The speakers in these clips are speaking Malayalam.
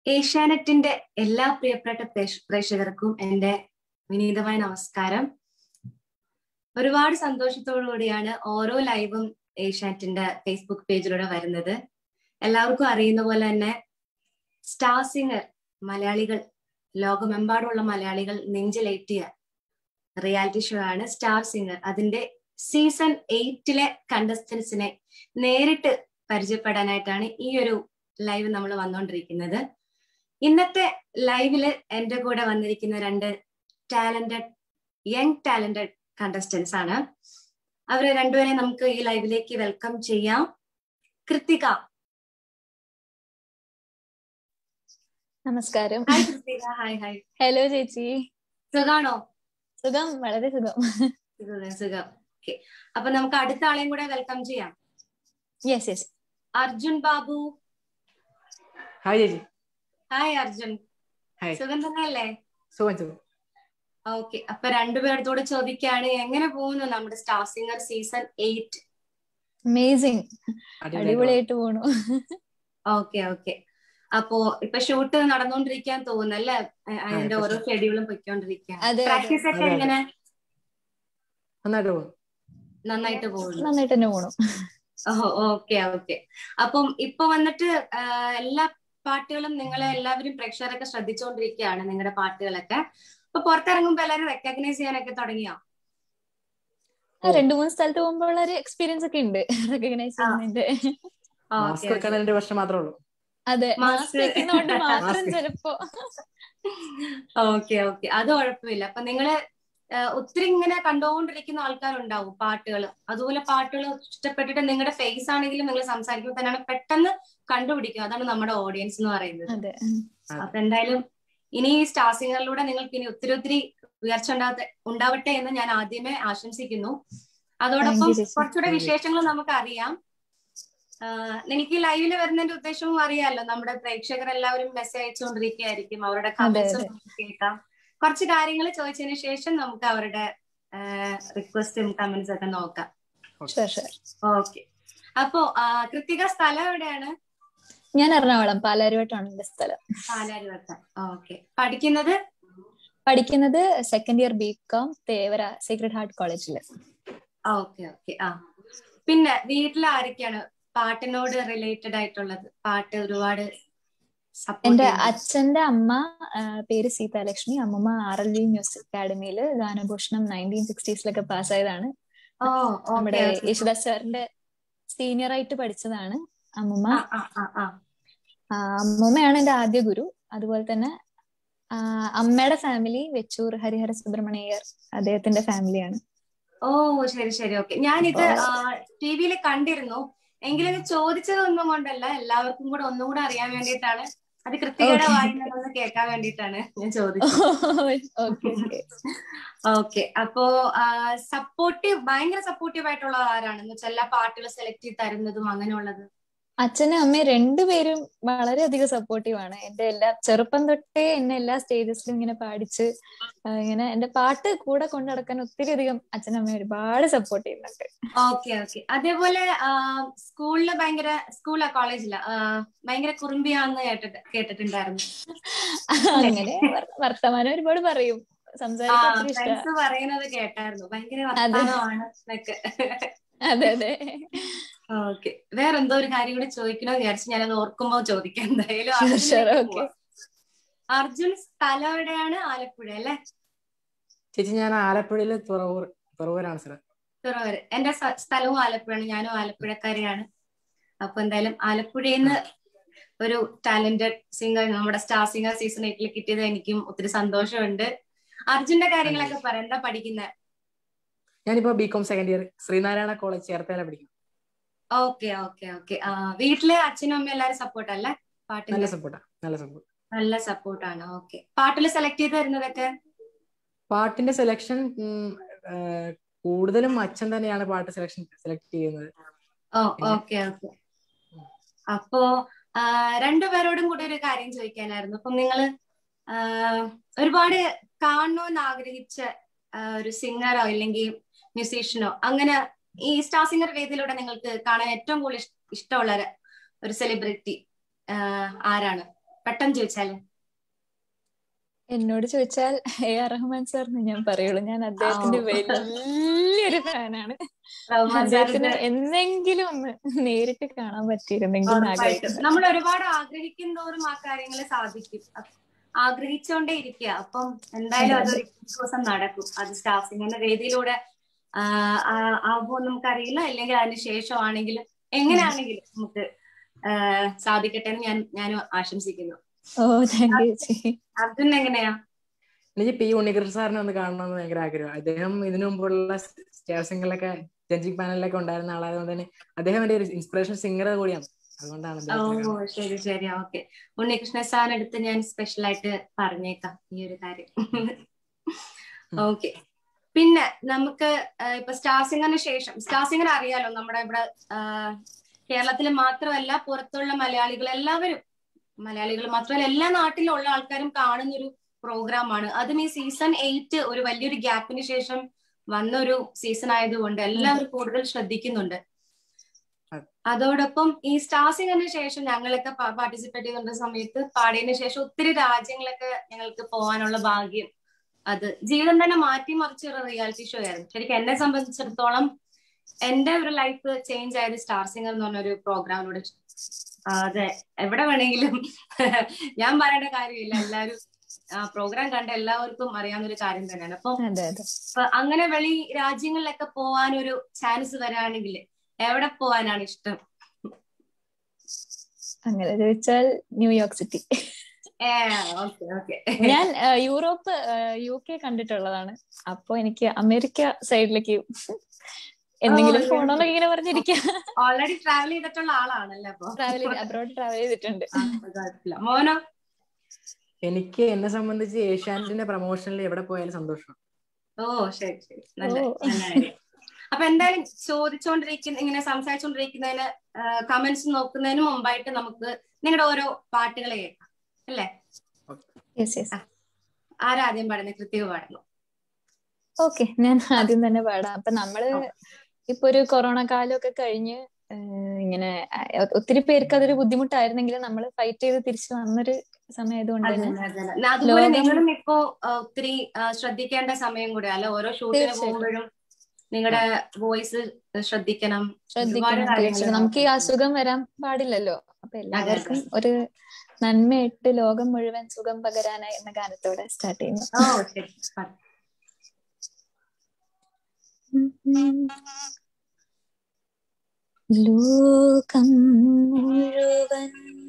ഏഷ്യാനെറ്റിന്റെ എല്ലാ പ്രിയപ്പെട്ട പ്രേക്ഷ- പ്രേക്ഷകർക്കും എന്റെ വിനീതമായ നമസ്കാരം ഒരുപാട് സന്തോഷത്തോടു കൂടിയാണ് ഓരോ ലൈവും ഏഷ്യാനെറ്റിന്റെ ഫേസ്ബുക്ക് പേജിലൂടെ വരുന്നത് എല്ലാവർക്കും അറിയുന്ന പോലെ തന്നെ സ്റ്റാർ സിംഗർ മലയാളികൾ ലോകമെമ്പാടുമുള്ള മലയാളികൾ നെഞ്ചിലേറ്റിയ റിയാലിറ്റി ഷോ ആണ് സ്റ്റാർ സിംഗർ അതിന്റെ സീസൺ എയ്റ്റിലെ കണ്ടസ്റ്റൻസിനെ നേരിട്ട് പരിചയപ്പെടാനായിട്ടാണ് ഈ ഒരു ലൈവ് നമ്മൾ വന്നുകൊണ്ടിരിക്കുന്നത് ഇന്നത്തെ ലൈവില് എന്റെ കൂടെ വന്നിരിക്കുന്ന രണ്ട് ടാലന്റഡ് യങ് ടാലന്റഡ് കണ്ടസ്റ്റൻസ് ആണ് അവരെ രണ്ടുപേരെ നമുക്ക് ഈ ലൈവിലേക്ക് വെൽക്കം ചെയ്യാം കൃത്തിക നമസ്കാരം hi Krithika hi hi hello ചേച്ചി സുഖാണോ സുഖം വളരെ സുഖം സുഖം സുഖം ഓക്കെ അപ്പൊ നമുക്ക് അടുത്ത ആളെയും കൂടെ വെൽക്കം ചെയ്യാം yes yes Arjun Babu hi ചേച്ചി ഹായ് അർജുൻ ഹായ് സുഖം തന്നെയല്ലേ സുഖം സുഖം ഓക്കെ അപ്പൊ രണ്ടുപേർത്തോട് ചോദിക്കാണ് എങ്ങനെ പോകുന്നു നമ്മുടെ star singer season eight amazing അടിപൊളിയായിട്ട് അടിപൊളിയായിട്ട് പോണു ഓക്കെ ഓക്കെ അപ്പോ ഇപ്പൊ ഷൂട്ട് നടന്നുകൊണ്ടിരിക്കാൻ തോന്നുന്നല്ലേ അ- അതിന്റെ ഇപ്പൊ ഓരോ ഷെഡ്യൂളും പൊയ്ക്കൊണ്ടിരിക്കുകയാണ് അതെ, അതെ. പ്രാക്ടീസ് ഒക്കെ അതെ, അതെ. എങ്ങനെ നന്നായിട്ട് പോകും നന്നായിട്ട് പോകുന്നു നന്നായിട്ട് തന്നെ പോണു ഓക്കെ ഓക്കെ അപ്പം ഇപ്പൊ വന്നിട്ട് ആ, എല്ലാ പാട്ടുകളും നിങ്ങളെ എല്ലാവരും പ്രേക്ഷകരൊക്കെ ശ്രദ്ധിച്ചുകൊണ്ടിരിക്കുകയാണ് നിങ്ങളുടെ പാട്ടുകളൊക്കെ അപ്പൊ പുറത്തിറങ്ങുമ്പോ എല്ലാവരും റെക്കഗ്നൈസ് ചെയ്യാനൊക്കെ തുടങ്ങിയോ ആ, രണ്ടു മൂന്ന് സ്ഥലത്ത് പോകുമ്പോൾ ഒരു എക്സ്പീരിയൻസ് ഒക്കെ ഉണ്ട് റെക്കഗ്നൈസ് ചെയ്യുന്നതിന്റെ മാസ്ക് വെക്കാൻ എന്റെ പ്രശ്നം മാത്രമേ ഉള്ളൂ അതെ Mask. മാസ്ക് വെക്കുന്നോണ്ട് മാത്രം Mask. ചിലപ്പോ ഓക്കെ ഓക്കെ അത് കുഴപ്പമില്ല അപ്പൊ നിങ്ങള് ആ, ഒത്തിരി ഇങ്ങനെ കണ്ടുകൊണ്ടിരിക്കുന്ന ആൾക്കാരുണ്ടാവും പാട്ടുകൾ അതുപോലെ പാട്ടുകൾ ഇഷ്ടപ്പെട്ടിട്ട് നിങ്ങളുടെ ഫേസ് ആണെങ്കിലും നിങ്ങൾ സംസാരിക്കുമ്പോൾ തന്നെയാണ് പെട്ടെന്ന് കണ്ടുപിടിക്കും അതാണ് നമ്മുടെ ഓഡിയൻസ് എന്ന് പറയുന്നത് അതെ അപ്പൊ എന്തായാലും ഇനി ഈ സ്റ്റാർ സിംഗറിലൂടെ നിങ്ങൾക്ക് ഇനി ഒത്തിരി ഒത്തിരി ഉയർച്ച ഉണ്ടാവട്ടെ ഉണ്ടാവട്ടെ എന്ന് ഞാൻ ആദ്യമേ ആശംസിക്കുന്നു അതോടൊപ്പം Thank you, ചേച്ചി. കുറച്ചുകൂടെ Thank you. വിശേഷങ്ങൾ നമുക്ക് അറിയാം എനിക്ക് ലൈവില് വരുന്നതിന്റെ ഉദ്ദേശവും അറിയാലോ നമ്മുടെ പ്രേക്ഷകർ എല്ലാവരും മെസ്സേജ് അയച്ചുകൊണ്ടിരിക്കുകയായിരിക്കും അവരുടെ കമന്റ്സും അതെ. നമുക്ക് കേൾക്കാം കുറച്ച് കാര്യങ്ങൾ ചോദിച്ചതിന് ശേഷം നമുക്ക് അവരുടെ റിക്വസ്റ്റും കമന്റ്സ് ഒക്കെ നോക്കാം ഷുവർ ഷുവർ ഓക്കെ അപ്പോ ആ, കൃത്തിക സ്ഥലം എവിടെയാണ് ഞാൻ എറണാകുളം പാലാരിവട്ടമാണ് എന്റെ സ്ഥലം പാലാരിവട്ടം ഓക്കെ പഠിക്കുന്നത് പഠിക്കുന്നത് second year B com Thevara Sacred Heart കോളേജില് ഓക്കെ ഓക്കെ ആ പിന്നെ വീട്ടിൽ ആരൊക്കെയാണ് പാട്ടിനോട് റിലേറ്റഡ് ആയിട്ടുള്ളത് പാട്ട് ഒരുപാട് support എന്റെ ചെയ്യുന്നത്? അച്ഛന്റെ അമ്മ ആ, പേര് സീതാലക്ഷ്മി അമ്മമ്മ ആർ എൽ വി മ്യൂസിക് അക്കാഡമിയിൽ ഗാനഭൂഷണം നയൻറ്റീൻ സിക്സ്റ്റീസിലൊക്കെ പാസ്സായതാണ് ഓ നമ്മുടെ ഓക്കെ ഓക്കെ. യേശുദാസ് സാറിന്റെ സീനിയർ ആയിട്ട് പഠിച്ചതാണ് അമ്മമ്മ ആ ആ ആ ആ ആ, അമ്മൂമ്മയാണ് എന്റെ ആദ്യ ഗുരു അതുപോലെ തന്നെ ആ, അമ്മയുടെ ഫാമിലി വെച്ചൂർ ഹരിഹര സുബ്രഹ്മണ്യർ അദ്ദേഹത്തിന്റെ ഫാമിലിയാണ് ഓ ശരി ശരി ഓക്കെ ഞാനിത് ടി വിയിൽ കണ്ടിരുന്നു എങ്കിലും ഇത് ചോദിച്ചതൊന്നും കൊണ്ടല്ല എല്ലാവർക്കും കൂടെ ഒന്നും കൂടെ അറിയാൻ വേണ്ടിയിട്ടാണ് അത് കൃത്യയുടെ Okay. വായിന്നതൊന്ന് കേൾക്കാൻ വേണ്ടിയിട്ടാണ് ഞാൻ ചോദിച്ചത് ഓക്കെ ഓക്കെ ഓക്കെ അപ്പോ സപ്പോർട്ടീവ് ഭയങ്കര സപ്പോർട്ടീവ് ആയിട്ടുള്ള ആരാണ് എന്ന് വെച്ചാൽ എല്ലാ പാട്ടുകൾ സെലക്ട് ചെയ്ത് തരുന്നതും അങ്ങനെയുള്ളത് അച്ഛനും അമ്മയും രണ്ടുപേരും വളരെയധികം സപ്പോർട്ടീവ് ആണ് എന്റെ എല്ലാ ചെറുപ്പം തൊട്ടേ എന്നെ എല്ലാ സ്റ്റേജസിലും ഇങ്ങനെ പാടിച്ച് ആ, ഇങ്ങനെ എന്റെ പാട്ട് കൂടെ കൊണ്ടു നടക്കാൻ ഒത്തിരി അധികം അച്ഛനും അമ്മയും ഒരുപാട് സപ്പോർട്ട് ചെയ്യുന്നുണ്ട് ഓക്കെ ഓക്കെ അതേപോലെ സ്കൂളില് ഭയങ്കര സ്കൂളാ കോളേജിലാ ഭയങ്കര കുറുമ്പിയാന്ന് കേട്ടിട്ട് കേട്ടിട്ടുണ്ടായിരുന്നു അങ്ങനെ വർ- വർത്തമാനം ഒരുപാട് പറയും ആ സംസാരിക്കാൻ ഒത്തിരി ഇഷ്ടമാണ് ഫ്രണ്ട്സ് പറയുന്നത് കേട്ടായിരുന്നു ഭയങ്കര വർത്തമാനമാണ് എന്നൊക്കെ അതെ അതെ ഓക്കെ വേറെ എന്തോ ഒരു കാര്യം കൂടി ചോദിക്കണമെന്ന് വിചാരിച്ചു ഞാനത് ഓർക്കുമ്പോ ചോദിക്കാം എന്തായാലും Sure, sure, അർജുനിലേക്ക് okay. പോവാം. അർജുൻ സ്ഥലം എവിടെയാണ് ആലപ്പുഴ അല്ലെ ചേച്ചി ഞാൻ ആലപ്പുഴയില് തുറവൂർ തുറവൂരാണ് സ്ഥലം തുറവൂര് എന്റെ സ്ഥ- സ്ഥലവും ആലപ്പുഴയാണ് ഞാനും ആലപ്പുഴക്കാരിയാണ് അപ്പൊ എന്തായാലും ആലപ്പുഴയിൽ നിന്ന് ഒരു ടാലന്റഡ് സിംഗർ നമ്മുടെ സ്റ്റാർ സിംഗർ സീസൺ എയ്റ്റിൽ കിട്ടിയത് എനിക്കും ഒത്തിരി സന്തോഷമുണ്ട് അർജുന്റെ കാര്യങ്ങളൊക്കെ പറ എന്താ പഠിക്കുന്നത് ഞാനിപ്പോ B com second year Sreenarayana college Cherthala പഠിക്കും ഓക്കെ ഓക്കെ ഓക്കെ വീട്ടില് അച്ഛനും അമ്മയും എല്ലാരും സപ്പോർട്ട് അല്ലേ പാട്ടിന് നല്ല സപ്പോർട്ടാ നല്ല സപ്പോർട്ട് നല്ല സപ്പോർട്ടാണ് ഓക്കെ പാട്ടിൽ സെലക്ട് ചെയ്ത് തരുന്നതൊക്കെ പാട്ടിന്റെ സെലക്ഷൻ കൂടുതലും അച്ഛൻ തന്നെയാണ് പാട്ട് സെലക്ഷൻ സെലക്ട് ചെയ്യുന്നത് ഓ പിന്നെ? ഓക്കെ ഓക്കെ അപ്പോ ആ, രണ്ടുപേരോടും കൂടി ഒരു കാര്യം ചോദിക്കാനായിരുന്നു അപ്പം നിങ്ങള് ആ, ഒരുപാട് കാണണമെന്ന് ആഗ്രഹിച്ച ആ, ഒരു സിംഗറോ അല്ലെങ്കിൽ മ്യൂസീഷ്യനോ അങ്ങനെ ഈ സ്റ്റാർ സിംഗർ വേദിയിലൂടെ നിങ്ങൾക്ക് കാണാൻ ഏറ്റവും കൂടുതൽ ഇഷ്- ഇഷ്ടമുള്ള ഒരു- ഒരു സെലിബ്രിറ്റി ആരാണ് പെട്ടെന്ന് ചോദിച്ചാല് എന്നോട് ചോദിച്ചാൽ എ ആർ റഹ്മാൻ സാറിന് ഞാൻ പറയുള്ളൂ ഞാൻ അദ്ദേഹത്തിന്റെ ഓ. വലിയൊരു ഫാനാണ് റഹ്മാൻ അദ്ദേഹത്തിന് സാറിന്റെ എന്നെങ്കിലും ഒന്ന് നേരിട്ട് കാണാൻ പറ്റിയിരുന്നെങ്കിൽ എന്ന് ഉറപ്പായിട്ടും ആഗ്രഹിക്കുന്നു നമ്മൾ ഒരുപാട് ആഗ്രഹിക്കും തോറും ആ കാര്യങ്ങൾ സാധിക്കും അ- ആഗ്രഹിച്ചുകൊണ്ടേ ഇരിക്കുക അപ്പം എന്തായാലും അതെ, അതൊരു ദിവസം നടക്കും അത് സ്റ്റാഫ് സിംഗറിന്റെ വേദിയിലൂടെ ആവുമോ നമുക്കറിയില്ല അല്ലെങ്കിൽ അതിന് ശേഷമാണെങ്കിലും എങ്ങനെയാണെങ്കിലും നമുക്ക് ആ, സാധിക്കട്ടെ എന്ന് ഞാൻ ഞാനും ആശംസിക്കുന്നു ഓ താങ്ക് യു ചേച്ചി അർജുൻ എങ്ങനെയാ എനിക്ക് പി ഉണ്ണികൃഷ്ണൻ സാറിനെ ഒന്ന് കാണണമെന്ന് ഭയങ്കര ആഗ്രഹം അദ്ദേഹം ഇതിനു മുമ്പുള്ള സ്റ്റാർ സിംഗറിലൊക്കെ ജഡ്ജിങ് പാനലിലൊക്കെ ഉണ്ടായിരുന്ന ആളായതുകൊണ്ട് തന്നെ അദ്ദേഹം എന്റെ ഒരു ഇൻസ്പിറേഷൻ സിംഗർ കൂടിയാണ് അതുകൊണ്ടാണ് ഓ അദ്ദേഹത്തിനെ കാണുന്നത്. ശരി ശരി ഓക്കെ ഉണ്ണികൃഷ്ണ സാറിനടുത്ത് ഞാൻ സ്പെഷ്യൽ ആയിട്ട് പറഞ്ഞേക്കാം ഈ ഒരു കാര്യം ഓക്കെ പിന്നെ നമുക്ക് ആ, ഇപ്പൊ സ്റ്റാർ സിംഗറിന് ശേഷം സ്റ്റാർ സിംഗർ അറിയാലോ നമ്മുടെ ഇവിടെ ആ, കേരളത്തിൽ മാത്രമല്ല പുറത്തുള്ള മലയാളികൾ എല്ലാവരും മലയാളികൾ മാത്രമല്ല എല്ലാ നാട്ടിലുള്ള ആൾക്കാരും കാണുന്ന ഒരു പ്രോഗ്രാമാണ് അതും ഈ സീസൺ എയ്റ്റ് ഒരു വലിയൊരു ഗ്യാപ്പിന് ശേഷം വന്ന ഒരു സീസൺ ആയതുകൊണ്ട് എല്ലാവരും കൂടുതൽ ശ്രദ്ധിക്കുന്നുണ്ട് അതെ. അതോടൊപ്പം ഈ സ്റ്റാർ സിംഗറിന് ശേഷം ഞങ്ങളൊക്കെ പാർട്ടിസിപ്പേറ്റ് ചെയ്യുന്ന സമയത്ത് പാടിയതിനു ശേഷം ഒത്തിരി രാജ്യങ്ങളൊക്കെ ഞങ്ങൾക്ക് പോകാനുള്ള ഭാഗ്യം അത് ജീവിതം തന്നെ മാറ്റിമറിച്ച ഒരു റിയാലിറ്റി ഷോ ആയിരുന്നു ശരിക്കും എന്നെ സംബന്ധിച്ചിടത്തോളം എന്റെ ഒരു ലൈഫ് ചേഞ്ച് ആയത് സ്റ്റാർ സിംഗർ എന്ന് പറഞ്ഞ ഒരു പ്രോഗ്രാമിലൂടെ അതെ എവിടെ വേണമെങ്കിലും ഞാൻ പറയേണ്ട കാര്യമില്ല എല്ലാവരും പ്രോഗ്രാം കണ്ട എല്ലാവർക്കും അറിയാവുന്ന ഒരു കാര്യം തന്നെയാണ് അപ്പൊ അതെ അതെ അപ്പൊ അങ്ങനെ വെളി രാജ്യങ്ങളിലൊക്കെ പോവാൻ ഒരു ചാൻസ് വരാണെങ്കിൽ എവിടെ പോവാനാണ് ഇഷ്ടം അങ്ങനെ ചോദിച്ചാൽ ന്യൂയോർക്ക് സിറ്റി ഏ ഓക്കെ ഓക്കെ ഞാൻ ആ, യൂറോപ്പ് യു കെ കണ്ടിട്ടുള്ളതാണ് അപ്പൊ എനിക്ക് അമേരിക്ക സൈഡിലേക്ക് എന്തെങ്കിലും ഓ, പോണോന്നൊക്കെ ഇങ്ങനെ പറഞ്ഞിരിക്കുക ഓൾറെഡി ട്രാവൽ ചെയ്തിട്ടുള്ള ആളാണല്ലേ അപ്പൊ ട്രാവൽ അബ്രോഡ് ട്രാവൽ ചെയ്തിട്ടുണ്ട് ആ, കുഴപ്പമില്ല. മോനോ എനിക്ക് എന്നെ സംബന്ധിച്ച് ഏഷ്യാനെറ്റിന്റെ പ്രൊമോഷനിൽ എവിടെ പോയാലും സന്തോഷം ഓ ശരി ശരി നല്ല ഓ. നല്ല കാര്യം അപ്പൊ എന്തായാലും ചോദിച്ചുകൊണ്ടിരിക്കുന്ന ഇങ്ങനെ സംസാരിച്ചുകൊണ്ടിരിക്കുന്നതിന് കമന്റ്സ് നോക്കുന്നതിന് മുമ്പായിട്ട് നമുക്ക് നിങ്ങളുടെ ഓരോ പാട്ടുകൾ കേൾക്കാം അല്ലേ യെസ് യെസ് ആരാദ്യം പാടുന്നത് കൃത്യ പാടുന്നു ഓക്കെ ഞാൻ ആദ്യം തന്നെ പാടാം അപ്പൊ നമ്മള് ഇപ്പൊ ഒരു കൊറോണ കാലമൊക്കെ കഴിഞ്ഞ് ഏഹ് ഇങ്ങനെ അഹ് ഒത്തിരി പേർക്ക് അതൊരു ബുദ്ധിമുട്ടായിരുന്നെങ്കിലും നമ്മൾ ഫൈറ്റ് ചെയ്ത് തിരിച്ചു വന്നൊരു സമയമായതുകൊണ്ട് അതെ, തന്നെ അതെ, അതെ. അതുപോലെ ലോകം- നിങ്ങളും ഇപ്പോ ആ, ഒത്തിരി ആ, ശ്രദ്ധിക്കേണ്ട സമയം കൂടെ അല്ലെ ഓരോ ഷൂട്ടിന് തീർച്ചയായിട്ടും. പോകുമ്പോഴും നിങ്ങളുടെ വോയിസ് ശ്രദ്ധിക്കണം ശ്രദ്ധിക്കണം കാര്യങ്ങൾ തീർച്ചയായിട്ടും നമുക്ക് ഈ നോക്കണം. അസുഖം വരാൻ പാടില്ലല്ലോ അപ്പൊ എല്ലാവർക്കും ഒരു നന്മയിട്ട് ലോകം മുഴുവൻ സുഖം പകരാനായി എന്ന ഗാനത്തോടെ സ്റ്റാർട്ട് ചെയ്യുന്നു ഓ ശരി പാട്. ലോകം മുഴുവൻ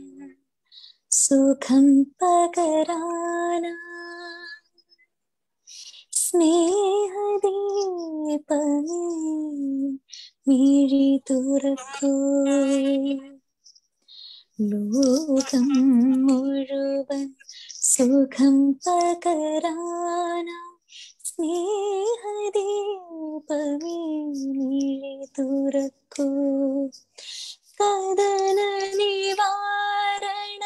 സുഖം പകരാന സ്നേഹദീപമേ മിഴി തുറക്കൂ ലോകം മുഴുവൻ സുഖം പകരാന സ്നേഹദീപമേ മിഴി തുറക്കൂ കഥന നിവാരണ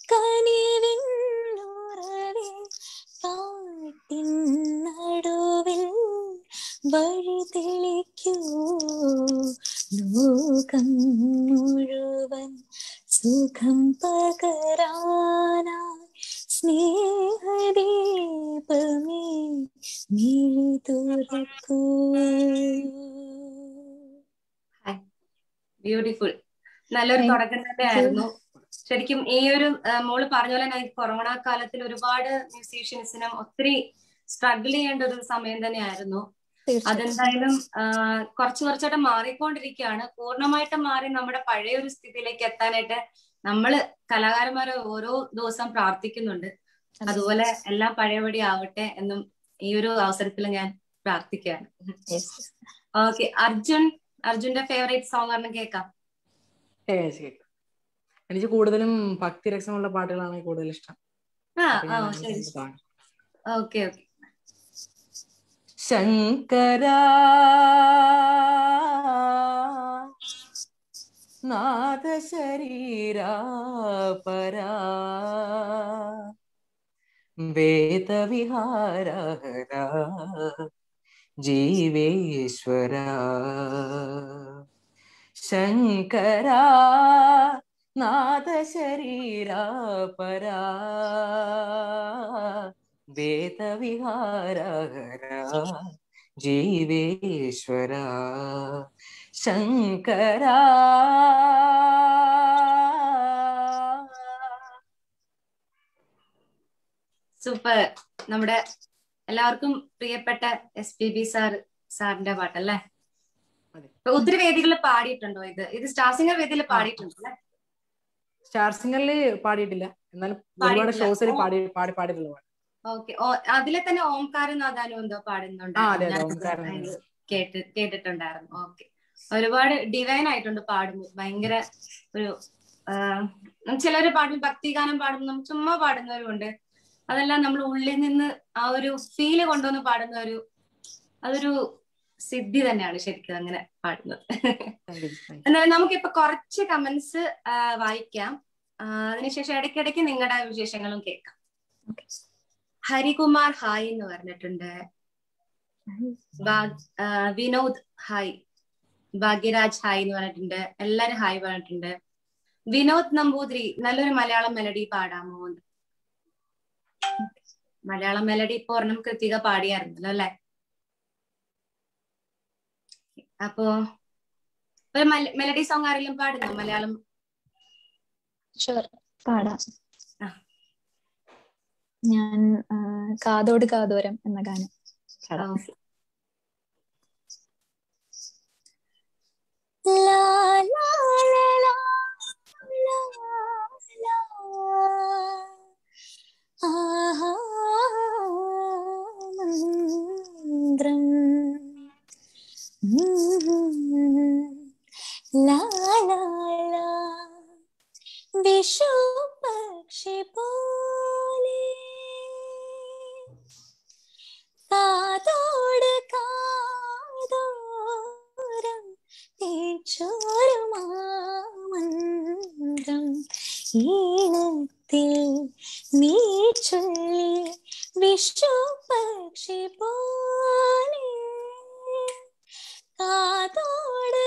കനിവിന്നുറവേ കാട്ടിൻ നടുവിൽ വഴി തെളിക്കൂ ലോകം മുഴുവൻ സുഖം പകരാനായി സ്നേഹദീപമേ മിഴി തുറക്കൂ ബ്യൂട്ടിഫുൾ നല്ലൊരു Thank തുടക്കം തന്നെയായിരുന്നു ശരിക്കും ഈ ഒരു ആ, മോള് പറഞ്ഞ പോലെ തന്നെ ഈ കൊറോണ കാലത്തിൽ ഒരുപാട് മ്യൂസീഷ്യൻസിനും ഒത്തിരി സ്ട്രഗിൾ ചെയ്യേണ്ട ഒരു സമയം തന്നെയായിരുന്നു തീർച്ചയായും അതെന്തായാലും ആ, കുറച്ച് കുറച്ചായിട്ട് മാറിക്കൊണ്ടിരിക്കുകയാണ് പൂർണ്ണമായിട്ടും മാറി നമ്മുടെ പഴയ ഒരു സ്ഥിതിയിലേക്ക് എത്താനായിട്ട് നമ്മള് കലാകാരന്മാരെ ഓരോ ദിവസം പ്രാർത്ഥിക്കുന്നുണ്ട് അതുപോലെ എല്ലാം പഴയപടി ആവട്ടെ എന്നും ഈ ഒരു അവസരത്തിൽ ഞാൻ പ്രാർത്ഥിക്കുകയാണ് Yes. ഓക്കെ അർജുൻ അർജുന്റെ ഫേവറേറ്റ് സോങ് ആണ് കേൾക്കാം ഏ, ശരി. എനിക്ക് കൂടുതലും ഭക്തി രസമുള്ള പാട്ടുകളാണ് കൂടുതൽ ഇഷ്ടം ആ അപ്പൊ ആ ഞാൻ ശരി അങ്ങനെ പാടും. ഓക്കെ ഓക്കെ ശങ്കര നാഥ ശരീരാ പരാ വേദവിഹാരഹര ജീവേശ്വര ശങ്കര നാഥ ശരീരാപരാ വേദവിഹാരഹര ജീവേശ്വര ശങ്കര സൂപ്പർ നമ്മുടെ എല്ലാവർക്കും പ്രിയപ്പെട്ട എസ് പി ബി സാർ സാറിന്റെ പാട്ടല്ലേ അതെ. ഇപ്പൊ ഒത്തിരി വേദികളിൽ പാടിയിട്ടുണ്ടോ ഇത് ഇത് സ്റ്റാർ സിംഗർ വേദിയിൽ പാടിയിട്ടുണ്ടോ അല്ലേ സ്റ്റാർ സിംഗറില് പാടിയിട്ടില്ല എന്നാലും ഒരുപാട് പാടിയിട്ടില്ല. ഷോസിൽ ഓ. പാടി പാടി പാടിയിട്ടുള്ള പാട്ട് ഓക്കെ അതിലെ തന്നെ ഓംകാരനാഥാനും എന്തോ പാടുന്നുണ്ട് ആ, അതെ, അതെ, ഞാൻ ഓംകാരനാഥ്. ഇത് കേട്ട് കേട്ടിട്ടുണ്ടായിരുന്നു ഓക്കെ ഒരുപാട് ഡിവൈൻ ആയിട്ടുണ്ട് പാടുമ്പോൾ ഭയങ്കര ഒരു ചിലര് പാടും ഭക്തിഗാനം പാടുന്നു ചുമ്മാ പാടുന്നവരുണ്ട് അതെല്ലാം നമ്മൾ ഉള്ളിൽ നിന്ന് ആ ഒരു ഫീല് കൊണ്ടുവന്ന് പാടുന്ന ഒരു അതൊരു സിദ്ധി തന്നെയാണ് ശരിക്കും അങ്ങനെ പാടുന്നത് Thank you, thank you. എന്നാലും നമുക്കിപ്പോ കുറച്ച് കമന്റ്സ് വായിക്കാം ആ, അതിനുശേഷം ഇടയ്ക്കിടയ്ക്ക് നിങ്ങളുടെ വിശേഷങ്ങളും കേൾക്കാം Okay. ഹരികുമാർ ഹായ് എന്ന് പറഞ്ഞിട്ടുണ്ട് ഭാഗ്- ആ, വിനോദ് ഹായ് ഭാഗ്യരാജ് ഹായ് എന്ന് പറഞ്ഞിട്ടുണ്ട് എല്ലാരും ഹായ് പറഞ്ഞിട്ടുണ്ട് വിനോദ് നമ്പൂതിരി നല്ലൊരു മലയാളം മെലഡി പാടാമോ എന്ന്. മലയാളം മെലഡി ഇപ്പൊ ഒരെണ്ണം കൃതിക പാടിയായിരുന്നല്ലോ അല്ലെ അപ്പോ ഒരു മെലഡി സോങ് ആരെങ്കിലും പാടുന്നോ മലയാളം ഷുവർ പാടാം ആ. ഞാൻ ആ, കാതോട് കാതോരം എന്ന ഗാനം പാടാം ഓ, ലാ ലാ ലാ ലാ ലാ ലാ. ആഹാ മന്ത്രം ലാ ലാ ലാ വിഷു പക്ഷി പോലെ കാതോട് കാതോരം തേച്ചോരുമാമന്ത്രം ഈണത്തിൽ നീ ചൊല്ലി വിഷു പക്ഷി പോലെ കാതോട്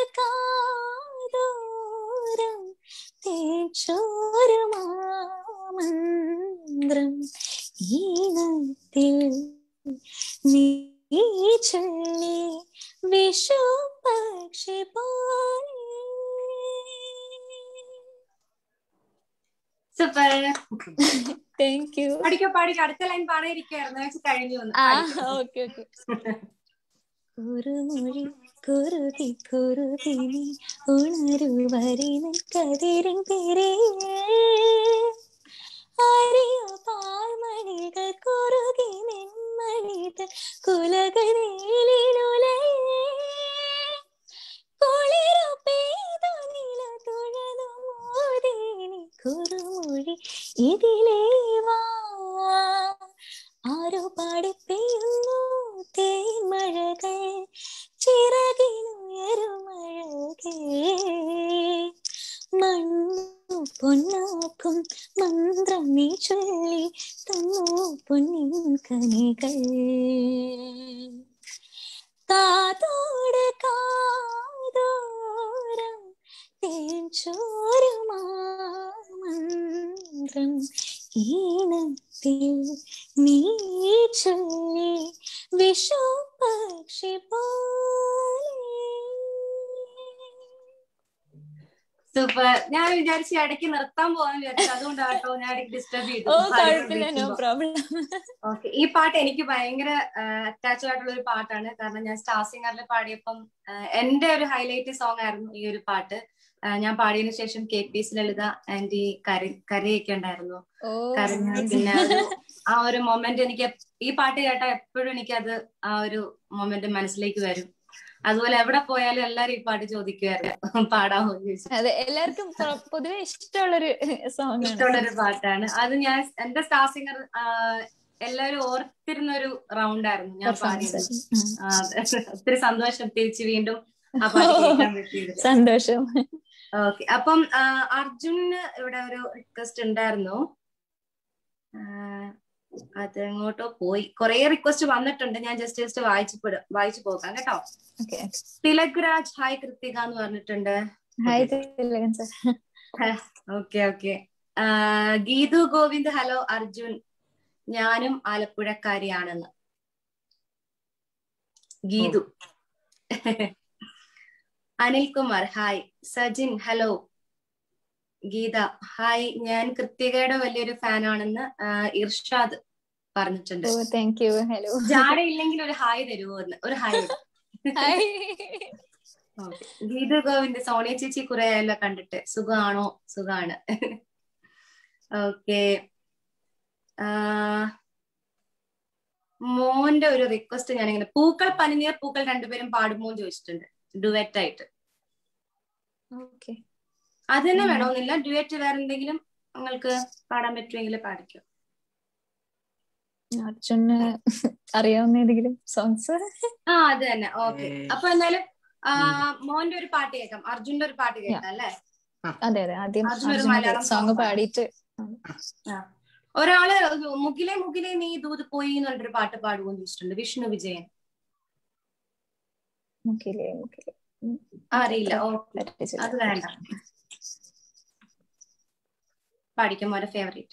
കാതോരം തേച്ചോരുമാമന്ത്രം ഈണത്തിൽ നീ ചൊല്ലി വിഷു പക്ഷി പോലെ സൂപ്പർ താങ്ക് യു പാടിക്കോ പാടിക്കോ അടുത്ത ലൈൻ പാടിയിരിക്കായിരുന്നു വെച്ച് കഴിഞ്ഞു എന്ന്. ആ പാടിക്കോ. ഓക്കെ ഓക്കെ കുറുമൊഴി കുറുതി കുറുതി നീ ഉണരു വരിന കതിരിൻ പേരേ അറിയ പാൽമണികൾ കുറുകി നിന്മണിത കുലകനീലിനുലയേ കുളിരു പെയ്തു നില തുഴതു മോദിനി കുറുമൊഴി ഇതിലേ വാ ആരോ പാടി പെയ്യുന്നു തേന്മഴകൾ ചിറകിനുയരുമഴകേ മണ്ണു പൊന്നാക്കും മന്ത്രം നീ ചൊല്ലി തന്നു പൊന്നിൻ കനികൾ കാതോട് കാതോരം തേൻ ചോരുമാമന്ത്രം ഈണത്തിൽ നീ ചൊല്ലി വിഷു പക്ഷി പോലെ സൂപ്പർ ഞാൻ വിചാരിച്ചു ഇടയ്ക്ക് നിർത്താൻ പോകാന്ന് വിചാരിച്ചു അതുകൊണ്ടാട്ടോ ഞാൻ ഇടയ്ക്ക് ഡിസ്റ്റർബ് ചെയ്തു ഓ കുഴപ്പമില്ല നോ പ്രോബ്ലം ഓക്കെ ഈ പാട്ട് എനിക്ക് ഭയങ്കര അറ്റാച്ച് ആയിട്ടുള്ള ഒരു പാട്ടാണ് കാരണം ഞാൻ സ്റ്റാർ സിംഗറിൽ പാടിയപ്പം ആ, എന്റെ ഒരു ഹൈലൈറ്റ് സോങ് ആയിരുന്നു ഈ ഒരു പാട്ട് ആ, ഞാൻ പാടിയതിനു ശേഷം K P S Lalitha aunty കരി കരയൊക്കെ ഉണ്ടായിരുന്നു ഓ കരഞ്ഞു പിന്നെ ഒരു ആ ഒരു മൊമെന്റ് എനിക്ക് എപ്- ഈ പാട്ട് കേട്ടാൽ എപ്പോഴും എനിക്കത് ആ ഒരു മൊമെന്റ് മനസ്സിലേക്ക് വരും അതുപോലെ എവിടെ പോയാലും എല്ലാരും ഈ പാട്ട് ചോദിക്കുമായിരുന്നു പാടാമോ എന്ന് ചോദിച്ചു അതെ എല്ലാവർക്കും പൊ- പൊതുവെ ഇഷ്ടമുള്ളൊരു സോങ് ആണ് ഇഷ്ടമുള്ളൊരു പാട്ടാണ് അത് ഞാൻ എന്റെ സ്റ്റാർ സിംഗർ എല്ലാവരും ഓർത്തിരുന്ന ഒരു റൗണ്ട് ആയിരുന്നു ഞാൻ പാടിയത് ആ, അതെ. ഒത്തിരി സന്തോഷം തിരിച്ച് വീണ്ടും ആ പാട്ട് കേൾക്കാൻ പറ്റിയത് സന്തോഷം ഓക്കെ അപ്പം ആ, അർജുന് ഇവിടെ ഒരു റിക്വസ്റ്റ് ഉണ്ടായിരുന്നു ആ, അത് എങ്ങോട്ടോ പോയി കുറെ റിക്വസ്റ്റ് വന്നിട്ടുണ്ട് ഞാൻ ജസ്റ്റ് ജസ്റ്റ് വായിച്ചു പോട- വായിച്ചു പോകാം കേട്ടോ ഓക്കെ തിലക് രാജ് ഹായ് കൃത്തിക എന്ന് പറഞ്ഞിട്ടുണ്ട് hi Thilakan sir okay okay Geethu Govind hello Arjun ഞാനും ആലപ്പുഴക്കാരിയാണെന്ന് Geethu Anilkumar hi Sajin hello Geetha hi ഞാൻ കൃത്തികയുടെ വലിയൊരു ഫാനാണെന്ന് ഇർഷാദ് പറഞ്ഞിട്ടുണ്ട് ഓ താങ്ക് യു ഹലോ ജാട ഇല്ലെങ്കിൽ ഒരു ഹായ് തരുമോ എന്ന് ഒരു ഹായ് ഗീതു ഗോവിന്ദ് സോണിയ ചേച്ചി കുറെ ആയല്ലോ കണ്ടിട്ട് സുഖമാണോ സുഖാണ് ഓക്കെ മോന്റെ ഒരു റിക്വസ്റ്റ് ഞാൻ ഇങ്ങനെ പൂക്കൾ പനിനീർ പൂക്കൾ രണ്ടുപേരും പാടുമോ എന്ന് ചോദിച്ചിട്ടുണ്ട് ഡുവറ്റ് ആയിട്ട് ഓക്കെ അത് തന്നെ വേണമെന്നില്ല ഡുവറ്റ് വേറെ എന്തെങ്കിലും നിങ്ങൾക്ക് പാടാൻ പറ്റുമെങ്കിൽ പാടിക്കോ അർജുന് അറിയാവുന്ന ഏതെങ്കിലും സോങ്സ് ആ അത് തന്നെ ഓക്കെ അപ്പൊ എന്തായാലും മോന്റെ ഒരു പാട്ട് കേൾക്കാം അർജുന്റെ ഒരു പാട്ട് കേൾക്കാം അല്ലേ അതെ അതെ ആദ്യം അർജുൻ ഒരു അർജുൻ മലയാളം സോങ് song പാടിയിട്ട് ഒരാള് മുകിലെ മുകിലെ നീ ദൂത് പോയി എന്ന് പറഞ്ഞൊരു പാട്ട് പാടുമെന്ന് ചോദിച്ചിട്ടുണ്ട് വിഷ്ണു വിജയൻ മുക്കിലെ മുക്കിലെ ആ, അറിയില്ല ഓക്കെ അത് വേണ്ട പാടിക്കും മോന്റെ ഫേവറേറ്റ്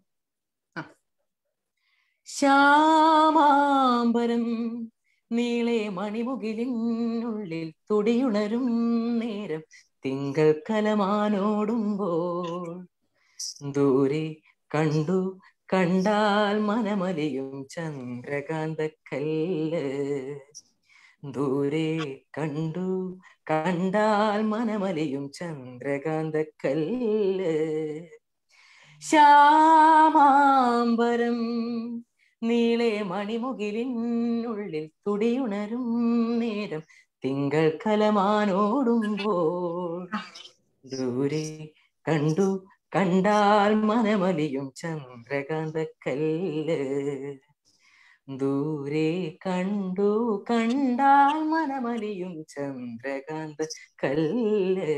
ശ്യാമാംബരം നീളെ മണിമുകിലിനുള്ളിൽ തുടിയുണരും നേരം തിങ്കൾ കലമാനോടുമ്പോൾ ദൂരെ കണ്ടു കണ്ടാൽ മനമലിയും ചന്ദ്രകാന്തക്കല്ല് ദൂരെ കണ്ടു കണ്ടാൽ മനമലിയും ചന്ദ്രകാന്തക്കല്ല് ശ്യാമാംബരം നീളെ മണിമുകിലിനുള്ളിൽ തുടിയുണരും നേരം തിങ്കൾ കലമാനോടുമ്പോൾ ദൂരെ കണ്ടു കണ്ടാൽ മനമലിയും ചന്ദ്രകാന്തക്കല്ല് ദൂരെ കണ്ടു കണ്ടാൽ മനമലിയും ചന്ദ്രകാന്ത കല്ല്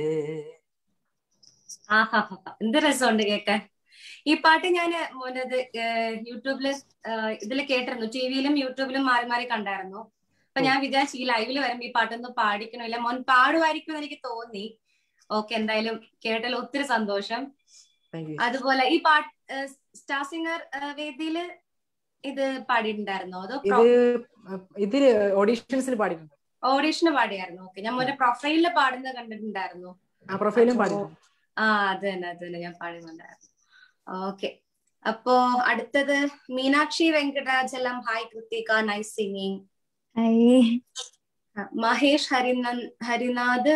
ആഹാ എന്ത് രസമുണ്ട് കേൾക്കാൻ ഈ പാട്ട് ഞാൻ മോനത് യൂട്യൂബില് ഇതില് കേട്ടിരുന്നു ടിവിയിലും യൂട്യൂബിലും മാറി മാറി കണ്ടായിരുന്നു അപ്പൊ ഞാൻ വിചാരിച്ചു ഈ ലൈവില് വരുമ്പോ ഈ പാട്ടൊന്ന് പാടിക്കണമില്ല മോൻ പാടുമായിരിക്കും എന്ന് എനിക്ക് തോന്നി ഓക്കെ എന്തായാലും കേട്ടല്ലോ ഒത്തിരി സന്തോഷം താങ്ക് യു അതുപോലെ ഈ പാട്ട് സ്റ്റാർ സിംഗർ വേദിയില് ഇത് പാടിയിട്ടുണ്ടായിരുന്നോ അതോ ഇത് ഇതില് ഓഡീഷൻസിൽ പാടിയിട്ടുണ്ട് ഓഡീഷന് പാടിയായിരുന്നു ഓക്കെ ഞാൻ മോന്റെ പ്രൊഫൈലില് പാടുന്നത് കണ്ടിട്ടുണ്ടായിരുന്നു ആ പ്രൊഫൈലും പാടിയിട്ടുണ്ട് ആ അത് തന്നെ അത് തന്നെ ഞാൻ പാടുന്നുണ്ടായിരുന്നു ഓക്കെ അപ്പോ അടുത്തത് Meenakshi Venkatachalam hi Krithika nice singing Mahesh ഹരിന ഹരിനാഥ്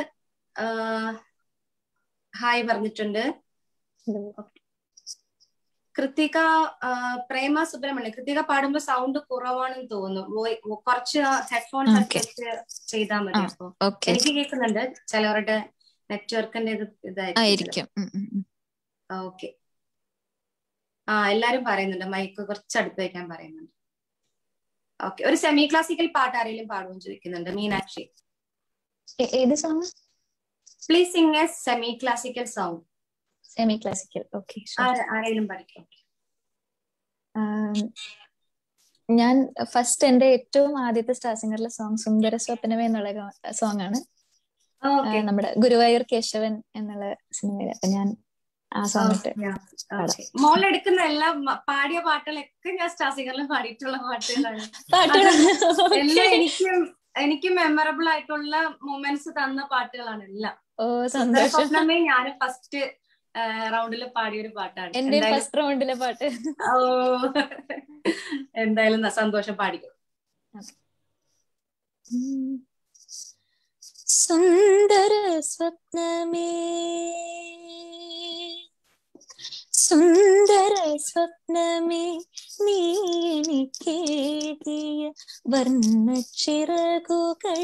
ഹായ് പറഞ്ഞിട്ടുണ്ട് കൃത്തിക പ്രേമ സുബ്രഹ്മണ്യം കൃത്തിക പാടുമ്പോ സൗണ്ട് കുറവാണെന്ന് തോന്നുന്നു കുറച്ച് ഹെഡ്ഫോൺസ് ഒക്കെ വെച്ച് ചെയ്താൽ മതി അപ്പൊ ഓക്കെ എനിക്ക് കേൾക്കുന്നുണ്ട് ചിലവരുടെ നെറ്റ്വർക്കിന്റെ ഇത് ഇതായിരിക്കും ആയിരിക്കും ഉം, ഉം, ഉം. ഓക്കെ ആ എല്ലാരും പറയുന്നുണ്ട് മൈക്ക് കുറച്ച് അടുത്ത് വെക്കാൻ പറയുന്നുണ്ട് ഓക്കെ ഒരു സെമി ക്ലാസിക്കൽ പാട്ട് ആരെങ്കിലും പാടുമെന്ന് ചോദിക്കുന്നുണ്ട് മീനാക്ഷി ഏ- ഏത് song please sing a semi classical song semi classical okay ആരെങ്കിലും പഠിക്കും ഞാൻ ഫസ്റ്റ് എന്റെ ഏറ്റവും ആദ്യത്തെ സ്റ്റാർ സിംഗറിലെ സോങ് സുന്ദര സ്വപ്നമേ എന്നുള്ള സോങ് ആണ് ആ, ഓക്കെ നമ്മുടെ ഗുരുവായൂർ കേശവൻ എന്നുള്ള സിനിമയില് അപ്പൊ ഞാൻ ആ സോങ് ഇട്ട് മോൾ എടുക്കുന്ന എല്ലാ മ- പാടിയ പാട്ടുകളൊക്കെ ഞാൻ സ്റ്റാർ സിംഗറിൽ പാടിയിട്ടുള്ള പാട്ടുകളാണ് പാട്ടുകൾ എല്ലാം എനിക്കും എനിക്ക് മെമ്മറബിൾ ആയിട്ടുള്ള മൊമെന്റ്സ് തന്ന പാട്ടുകളാണ് എല്ലാം ഓ സന്തോഷം സ്വപ്നമേ ഞാൻ ഫസ്റ്റ് റൗണ്ടിൽ പാടിയ ഒരു പാട്ടാണ് എന്റെ എന്തായാലും ഫസ്റ്റ് റൗണ്ടിലെ പാട്ട് ഓ എന്തായാലും ന- സന്തോഷം പാടിക്കും സുന്ദര സ്വപ്നമേ സുന്ദര സ്വപ്നമേ നീ എനിക്കേകിയ വർണ്ണച്ചിറകുകൾ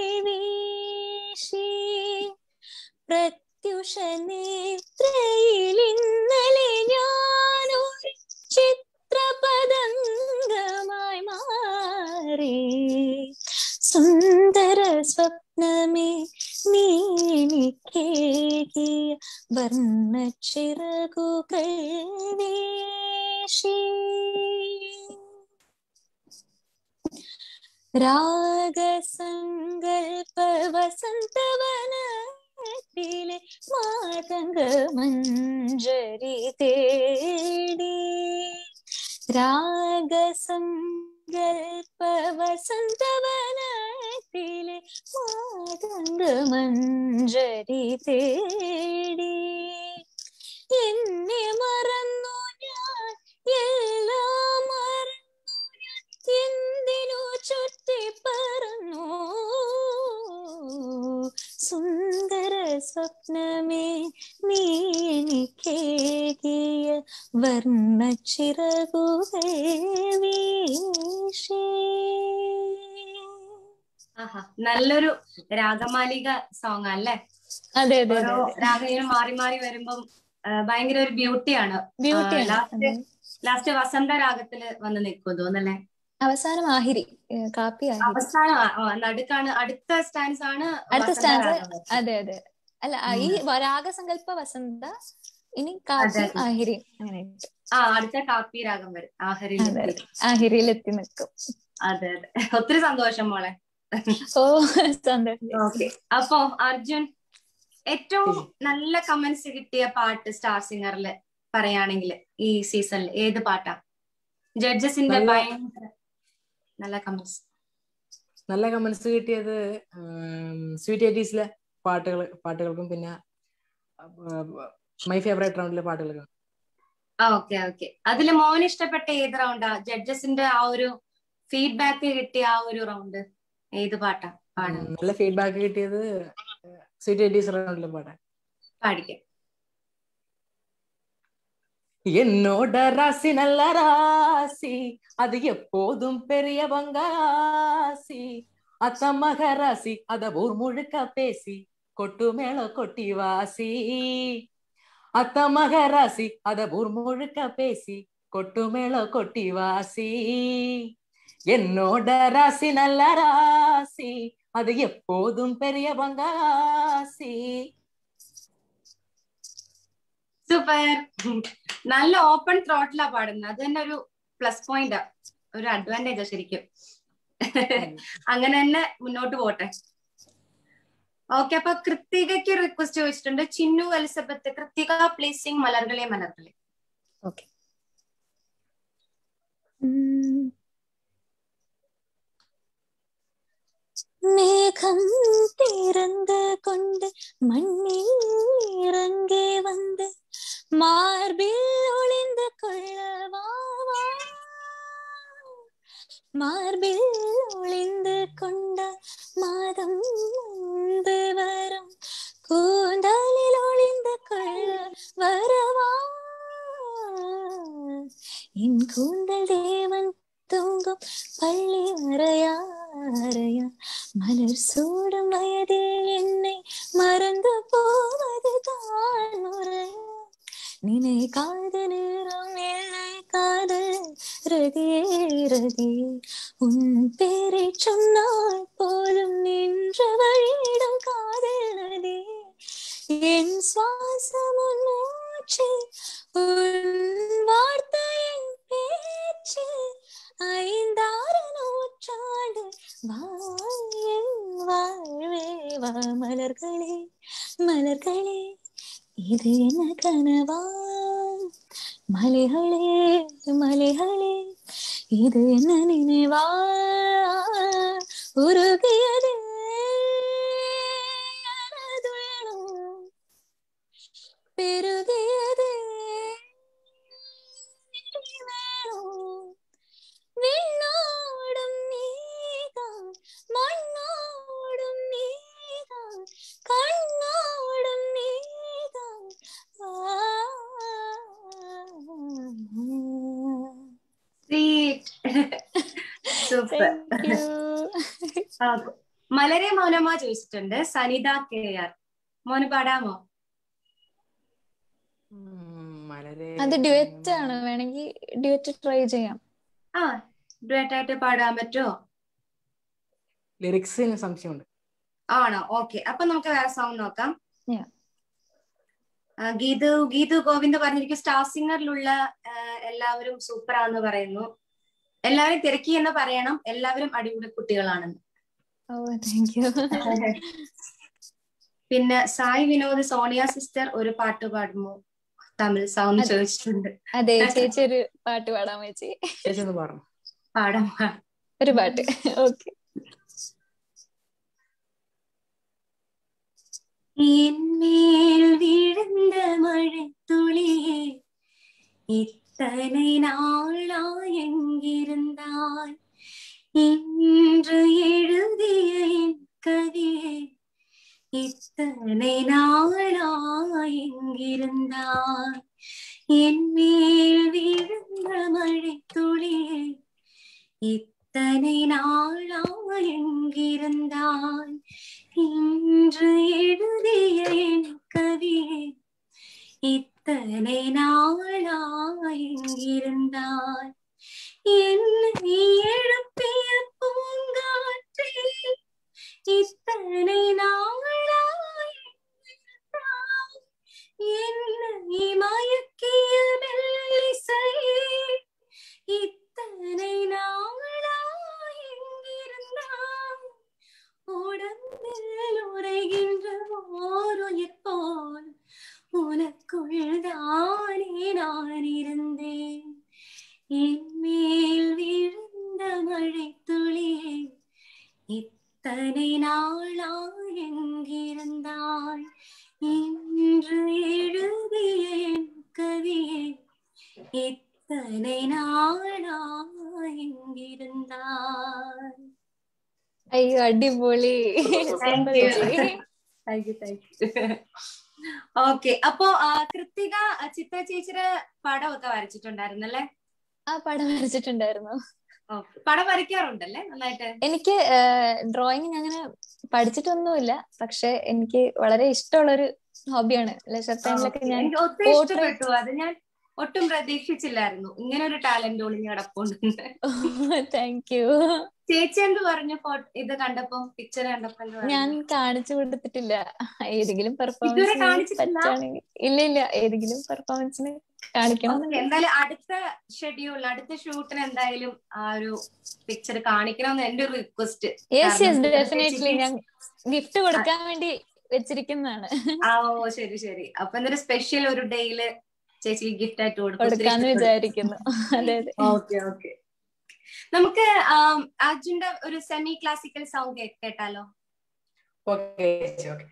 വീശി പ്രത്യുഷ നേത്രയിൽ ഇന്നലെ ഞാനൊരു ചിത്രപതംഗമായി മാറി സുന്ദര സ്വപ്നമേ നീ എനിക്കേകിയ വർണ്ണച്ചിറകുകൾ വീശി രാഗസങ്കൽപ്പ വസന്തവനത്തിൽ വനത്തിലെ മാതംഗ മഞ്ജരി തേടി രാഗസങ്കൽപ്പ വസന്തവനത്തിലെ മാതംഗ മഞ്ജരി തേടി എന്നെ മറന്നു ഞാൻ എല്ലാം മറന്നു ഞാൻ എന്തിനു ചുറ്റി പറന്നു സുന്ദര സ്വപ്നമേ നീ എനിക്കേകിയ വർണ്ണച്ചിറകുകൾ വീശി ആഹാ നല്ലൊരു രാഗമാലിക സോങ് അല്ലേ അതെ അതെ ഓരോ രാഗം ഇങ്ങനെ മാറി മാറി വരുമ്പം ആ, ഭയങ്കര ഒരു ബ്യൂട്ടിയാണ് ബ്യൂട്ടിയാണ് ലാസ്റ്റ് ലാസ്റ്റ് വസന്ത രാഗത്തില് വന്ന് നിൽക്കും തോന്നല്ലേ അവസാനം ആഹിരി ഏഹ് കാപ്പി ആഹിരി അവസാനം ആ, ആ, നടുക്കാണ് അടുത്ത സ്റ്റാൻസ് ആണ് അടുത്ത വസന്ത stanza രാഗം വരുന്നത്. അതെ അതെ അല്ല ആ, ഈ രാഗസങ്കല്പ വസന്ത ഇനി കാപ്പി അതെ. ആഹിരി അങ്ങനെ ആ അടുത്ത കാപ്പി രാഗം വരും ആഹരിൽ അതെ. ആഹിരിയിൽ എത്തി നിൽക്കും അതെ അതെ ഒത്തിരി സന്തോഷം മോളെ ഓ സന്തോഷം ഓക്കെ അപ്പൊ അർജുൻ ഏറ്റവും നല്ല കമന്റ്സ് കിട്ടിയ പാട്ട് സ്റ്റാർ സിംഗറിൽ പറയുകയാണെങ്കിൽ ഈ സീസണിൽ ഏത് പാട്ടാ ജഡ്ജസിന്റെ നല്ല- ഭയങ്കര നല്ല കമന്റ്സ് നല്ല കമന്റ്സ് കിട്ടിയത് സ്വീറ്റ് എയ്റ്റീസിലെ പാട്ടുകൾ പാട്ടുകൾക്കും പിന്നെ മൈ ഫേവറേറ്റ് റൗണ്ടിലെ പാട്ടുകൾക്കും ഓക്കെ ഓക്കെ അതില് മോൻ ഇഷ്ടപ്പെട്ട ഏത് റൗണ്ടാ ജഡ്ജസിന്റെ ആ ഒരു ഫീഡ്ബാക്ക് കിട്ടിയ ആ ഒരു റൗണ്ട് ഏത് പാട്ടാ പാടാ ഉം, നല്ല ഫീഡ്ബാക്ക് കിട്ടിയത് സ്വീറ്റ് എയ്റ്റീസ് റൗണ്ടിലെ പാട്ടാണ് പാടിക്കാം என்னோட ராசி நல்ல ராசி அது எப்போதும் பெரிய பங்காசி அத்த மக ராசி அத ஊர் முழுக்க பேசி கொட்டு மேல கொட்டி வாசி அத்த மக ராசி அத ஊர் முழுக்க பேசி கொட்டு மேல கொட்டி வாசி என்னோட ராசி நல்ல ராசி அது எப்போதும் பெரிய பங்காசி സൂപ്പർ നല്ല ഓപ്പൺ ത്രോട്ടിലാ പാടുന്നത് അത് തന്നെ ഒരു പ്ലസ് പോയിന്റാ ഒരു അഡ്വാൻറ്റേജാ ശരിക്കും അങ്ങനെ തന്നെ മുന്നോട്ട് പോട്ടെ ഓക്കെ അപ്പൊ കൃത്തികയ്ക്ക് റിക്വസ്റ്റ് ചോദിച്ചിട്ടുണ്ട് ചിന്നു എലിസബത്ത് കൃത്തിക പ്ലീസിങ് മലർകളെ മലർകളെ ഓക്കെ ഉം. மேகம் திறந்து கொண்டு மண்ணில் இறங்கி வந்து மார்பில் ஒளிந்து கொள்ளவா வா. மார்பில் ஒளிந்து கொண்ட மாதம் வந்து வரும் கூந்தலில் ஒளிந்து கொள்ள வரவா என் கூந்தல் தேவன் தூங்கும் பள்ளி வரையா அறையா மலர் சூடும் வயதில் என்னை மறந்து போவது தான் முறையா நினைக்காத நேரம் இல்லை காதல் ரதியே ரதியே உன் பேரை சொன்னால் போதும் நின்ற வழியிடும் காதல் நதி என் சுவாசம் உன் மூச்சு உன் வார்த்தையின் பேச்சு ஐந்தாறு நூற்றாண்டு வாழில் வாழ்வே வா மலர்களே மலர்களே இது என்ன கனவா மலைகளே மலைகளே இது என்ன நினைவா உருகியது எனதுள்ளம். பெருகியது வேணும். விண்ணோடும் நீதான் மண்ணோடும் நீதான் கண்ணோடும் நீதான் സൂപ്പർ Thank you. മലരെ മൗനമ ചോദിച്ചിട്ടുണ്ട് സനിത കെ ആർ മോന് പാടാമോ ഉം, വളരെ അത് ഡ്യുവറ്റ് ആണ് വേണമെങ്കിൽ ഡ്യുവറ്റ് ട്രൈ ചെയ്യാം ആ ഡുവറ്റ് ആയിട്ട് പാടാൻ പറ്റുമോ ലിറിക്സിന് സംശയമുണ്ട് ആണോ ഓക്കെ അപ്പൊ നമുക്ക് വേറെ സോങ് നോക്കാം Yeah. ആ, ഗീതു ഗീതു ഗോവിന്ദ് പറഞ്ഞിരിക്കും സ്റ്റാർ സിംഗറിലുള്ള ആ, എല്ലാവരും സൂപ്പർ ആണെന്ന് പറയുന്നു എല്ലാവരും തിരക്കി എന്ന് പറയണം എല്ലാവരും അടിപൊളി കുട്ടികളാണെന്ന് ഓ താങ്ക് യു പിന്നെ സായി വിനോദ് സോണിയ സിസ്റ്റർ ഒരു പാട്ട് പാടുമോ തമിഴ് സൗണ്ട് അതെ. ചോദിച്ചിട്ടുണ്ട് അതെ ചേച്ചി ഒരു പാട്ട് പാടാൻ ചേച്ചി ചേച്ചി ഒന്ന് പറഞ്ഞു പാടാം ഒരു പാട്ട് ഓക്കെ என்மேல் விழுந்த மழைத்துளியே இத்தனை நாளா எங்கிருந்தாய் இன்று எழுதிய என் கவியே இத்தனை நாளா எங்கிருந்தாய் என் மேல் விழுந்த மழைத்துளியே இத்தனை நாளா எங்கிருந்தாய் இன்று எழுதிய என் கவியே இத்தனை நாளா எங்கிருந்தாய் என்னை எழுப்பிய பூங்காற்றே இத்தனை நாளா எங்கிருந்தாய் என்னை மயக்கிய மெல்லிசையே இத்தனை நாளா எங்கிருந்தாய் உடம்பில் உரைகின்ற ஓருயிர் போல் உனக்குள் தானே நான் இருந்தேன் என் மேல் விழுந்த மழை துளியே இத்தனை நாளா எங்கிருந்தாய் இன்று எழுதிய என் கவியே இத்தனை நாளா எங்கிருந்தாய் അയ്യോ അടിപൊളി Thank you. Thank you thank you okay അപ്പോ ആ, കൃത്തിക ആ, ചിത്ര ചേച്ചിയുടെ പടമൊക്കെ വരച്ചിട്ടുണ്ടായിരുന്നല്ലേ ആ പടം വരച്ചിട്ടുണ്ടായിരുന്നു ഓക്കെ പടം വരയ്ക്കാറുണ്ടല്ലേ നന്നായിട്ട് എനിക്ക് ഡ്രോയിങ് അങ്ങനെ പഠിച്ചിട്ടൊന്നുമില്ല പക്ഷെ എനിക്ക് വളരെ ഇഷ്ടമുള്ളൊരു ഹോബിയാണ് ലെഷർ ടൈമിലൊക്കെ ഞാൻ എനിക്ക് ഒത്തിരി portrait- ഇഷ്ടപ്പെട്ടു അത് ഞാൻ ഒട്ടും പ്രതീക്ഷിച്ചില്ലായിരുന്നു ഇങ്ങനെ ഒരു ടാലന്റ് ഒളിഞ്ഞ് കിടപ്പുണ്ട് താങ്ക് യു ചേച്ചി എന്ത് പറഞ്ഞു ഫോട്ടോ ഇത് കണ്ടപ്പോ പിക്ചർ കണ്ടപ്പോ എന്ത് പറഞ്ഞു? ഞാൻ കാണിച്ചു കൊടുത്തിട്ടില്ല ഏതെങ്കിലും ഇതുവരെ പെർഫോമൻസിന് കാണിച്ചിട്ടില്ല? പറ്റുകയാണെങ്കിൽ ഇല്ല ഇല്ല ഏതെങ്കിലും പെർഫോമൻസിന് കാണിക്കണം Okay, എന്തായാലും അടുത്ത ഷെഡ്യൂളിൽ അടുത്ത ഷൂട്ടിന് എന്തായാലും ആ ഒരു പിക്ചർ കാണിക്കണമെന്ന് എന്റെ ഒരു റിക്വസ്റ്റ് യെസ് യെസ് കാരണം ഡെഫിനറ്റ്ലി ചേച്ചിക്ക് ഞാൻ ഗിഫ്റ്റ് കൊടുക്കാൻ വേണ്ടി വെച്ചിരിക്കുന്നതാണ് ആ ഓ ശരി ശരി അപ്പൊ എന്തൊരു സ്പെഷ്യൽ ഒരു ഡേയില് ചേച്ചി ഗിഫ്റ്റ് ആയിട്ട് കൊടുക്കും ഒത്തിരി കൊടുക്കാന്ന് ഇഷ്ടപ്പെട്ടു. വിചാരിക്കുന്നു അതെ അതെ ഓക്കെ ഓക്കെ നമുക്ക് ആം, അർജുന്റെ ഒരു സെമി ക്ലാസിക്കൽ സോങ് കേട്ടാലോ ഓക്കെ ചേച്ചി ഓക്കെ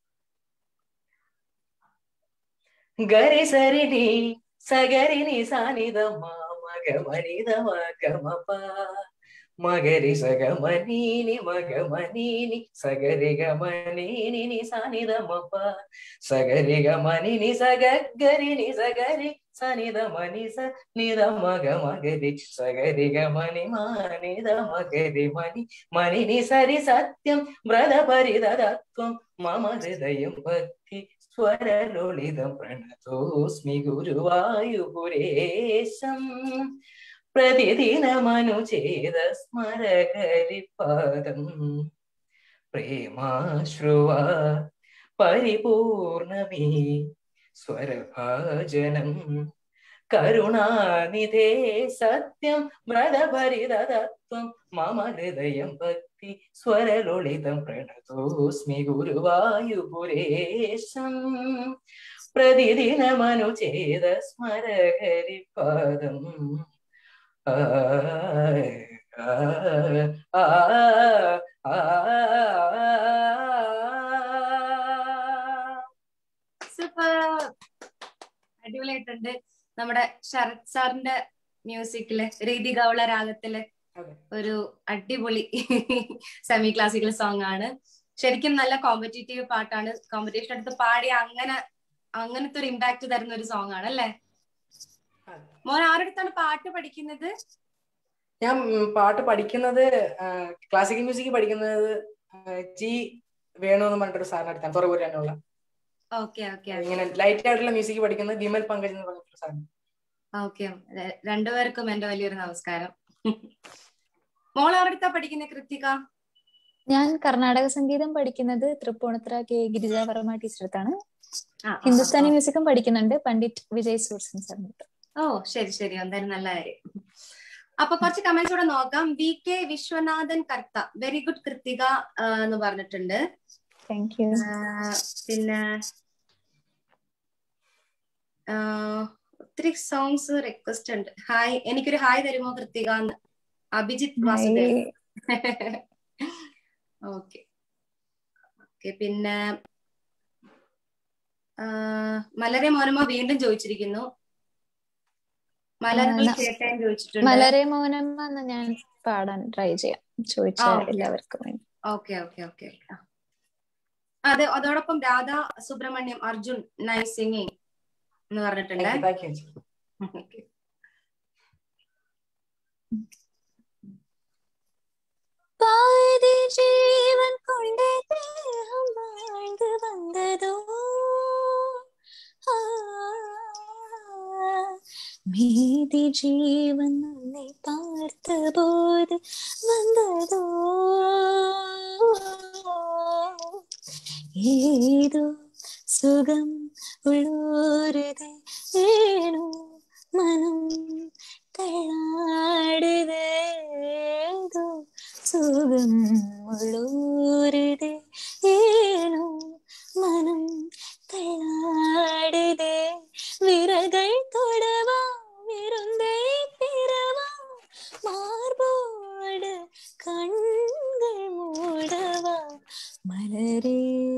ഗരി സരി നി സഗരി നി സാനിത മഗ മനിത മഗ മപ മഗരി സഗ മനീനി മഗ മനീനി സഗരി ഗ മനീനി നി സാനിത മപ സഗരി ഗ മനിനി സഗ ഗരി നി സഗരി സനിത മനി സ നിത മഗ മഗരി സഗരി ഗ മനി മാനിത മഗരി മനി മനിനി സരി സത്യം വ്രതപരിതത്വം മമ ഹൃദയം ഭക്തി സ്വരലോളിതം പ്രണതോസ്മി ഗുരുവായൂപുരേശം പ്രതിദിനമനുചേത സ്മരകരിപാദം പ്രേമാശ്രുവ പരിപൂർണമീ സ്വരഭാജനം കരുണാനിധേ സത്യം വ്രതഭരിതത്വം മമ ഹൃദയം ഭക്തി സ്വരലോളിതം പ്രണതോസ്മി ഗുരുവായൂപുരേശം പ്രതിദിനമനുചേത സ്മരകരിപാദം ആ ആ ആ ആ സൂപ്പർ അടിപൊളിയായിട്ടുണ്ട് നമ്മുടെ ശരത് സാറിന്റെ മ്യൂസിക്കില് രീതി ഗൗള രാഗത്തില് അതെ. ഒരു അടിപൊളി സെമി ക്ലാസിക്കൽ സോങ് ആണ് ശരിക്കും നല്ല കോമ്പറ്റേറ്റീവ് പാട്ടാണ് കോമ്പറ്റീഷൻ എടുത്ത് പാടി അങ്ങനെ അങ്ങനത്തെ ഒരു ഇമ്പാക്ട് തരുന്ന ഒരു സോങ് ആണ് അല്ലേ അതെ. മോൻ ആരുടെ പാട്ട് പഠിക്കുന്നത് ഞാൻ ഉം, പാട്ട് പഠിക്കുന്നത് ക്ലാസിക്കൽ മ്യൂസിക് പഠിക്കുന്നത് ആ, ജി വേണു എന്ന് പറഞ്ഞിട്ടൊരു സാറിന്റെ അടുത്താണ് തുറവൂരാനുള്ള ഓക്കെ ഓക്കെ ഇങ്ങനെ ലൈറ്റ് ആയിട്ടുള്ള മ്യൂസിക് പഠിക്കുന്നത് വിമൽ പങ്കജ് എന്ന് പറഞ്ഞിട്ടൊരു സാറിന് ഓക്കെ രണ്ടുപേർക്കും എന്റെ വലിയൊരു നമസ്കാരം മോൾ ആരുടെ പഠിക്കുന്ന കൃത്തിക ഞാൻ കർണാടക സംഗീതം പഠിക്കുന്നത് തൃപ്പൂണിത്തുറ കെ ഗിരിജ വർമ്മ ടീച്ചറത്താണ് ആ, ആ, ഹിന്ദുസ്ഥാനി ആ. മ്യൂസിക്കും പഠിക്കുന്നുണ്ട് പണ്ഡിറ്റ് വിജയ് സൂർസൻ സാറിന്റെ ഓ ശരി ശരി എന്തായാലും നല്ല കാര്യം അപ്പൊ കുറച്ച് കമന്റ്സ് കൂടെ നോക്കാം V K Viswanathan Kartha very good Krithika ആ, എന്ന് പറഞ്ഞിട്ടുണ്ട് താങ്ക് യു ആ, പിന്നെ ആ, ഒത്തിരി സോങ്സ് റിക്വസ്റ്റ് ഉണ്ട് ഹായ് എനിക്കൊരു ഹായ് തരുമോ കൃത്തിക എന്ന് അഭിജിത്ത് വാസുദേവ് ഓക്കെ ഓക്കെ പിന്നെ ആ, മലരെ മോനമ്മ വീണ്ടും ചോദിച്ചിരിക്കുന്നു മലരുകൾ ആ, ന- കേട്ടേൻ ചോദിച്ചിട്ടുണ്ട് മലരെ മൗനമ്മ എന്ന് ഞാൻ പാടാൻ ട്രൈ ചെയ്യാം ചോദിച്ച ആ, okay. എല്ലാവർക്കും വേണ്ടി ഓക്കെ ഓക്കെ ഓക്കെ അതെ അതോടൊപ്പം രാധാ സുബ്രഹ്മണ്യം അർജുൻ നൈസ് സിംഗിങ് എന്ന് പറഞ്ഞിട്ടുണ്ട് താങ്ക് യു Okay. பாதி ஜீவன் கொண்ட தேகம் வாழ்ந்து வந்ததோ ஆ, மீதி ஜீவன் உன்னை பார்த்த போது வந்ததோ ஏதோ சுகம் உள்ளூருது ஏனோ மனம் தள்ளாடுதேதோ சுகம் உள்ளூருது ஏனோ மனம் தள்ளாடுதே விரகள் தொடவா விருந்தை பிறவா மார்போடு கண்கள் மூடவா மலரே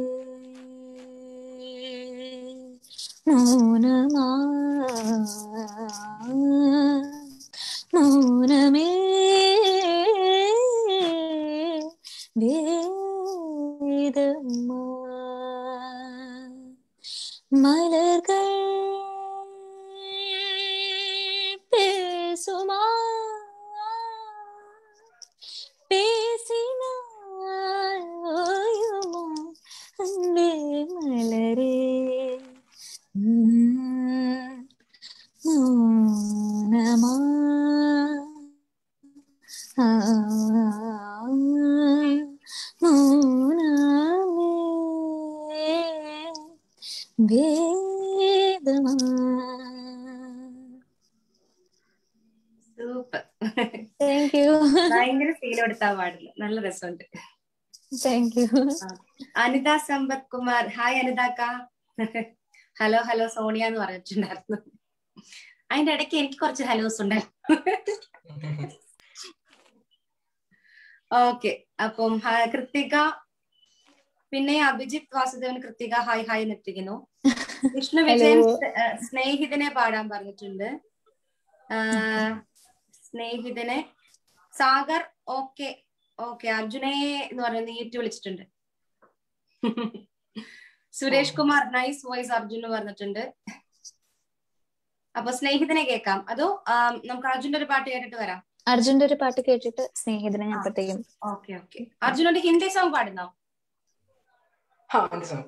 மௌனமா மௌனமே வேதம்மா மலர்கள் பேசுமா பேசினால் ஓயுமா அன்பே மலரே உம், மௌனமா ஆ, மௌனமே வேதமா സൂപ്പർ താങ്ക് യു ഭയങ്കര ഫീൽ എടുത്താ പാടില്ല നല്ല രസമുണ്ട് thank you Anitha Sampath Kumar hi അനിതാക്ക ഹലോ ഹലോ സോണിയ എന്ന് പറഞ്ഞിട്ടുണ്ടായിരുന്നു അതിന്റെ ഇടയ്ക്ക് എനിക്ക് കുറച്ച് ഹലോസ് ഉണ്ടായിരുന്നു ഓക്കെ അപ്പം ഹ- കൃത്തിക പിന്നെ അഭിജിത്ത് വാസുദേവൻ കൃത്തിക ഹായ് ഹായ് എന്നിട്ടിരിക്കുന്നു വിഷ്ണു വിജയൻ Hello. ഏഹ്, സ്നേഹിതനെ പാടാൻ പറഞ്ഞിട്ടുണ്ട് ആഹ്, സ്നേഹിതനെ സാഗർ ഓക്കെ ഓക്കെ അർജുനെ എന്ന് പറയുന്നത് നീട്ടി വിളിച്ചിട്ടുണ്ട് സുരേഷ് കുമാർ നൈസ് വോയിസ് അർജുൻ പറഞ്ഞിട്ടുണ്ട് അപ്പൊ സ്നേഹിതനെ കേൾക്കാം അതോ ആം, നമുക്ക് അർജുന്റെ ഒരു പാട്ട് കേട്ടിട്ട് വരാം അർജുന്റെ ഒരു പാട്ട് കേട്ടിട്ട് സ്നേഹിതനെ ഞാൻ അപ്പത്തേക്കും ഓക്കെ ഓക്കെ അർജുനന്റെ ഹിന്ദി സോങ് പാടുന്നോ हाँ आंटी सुनो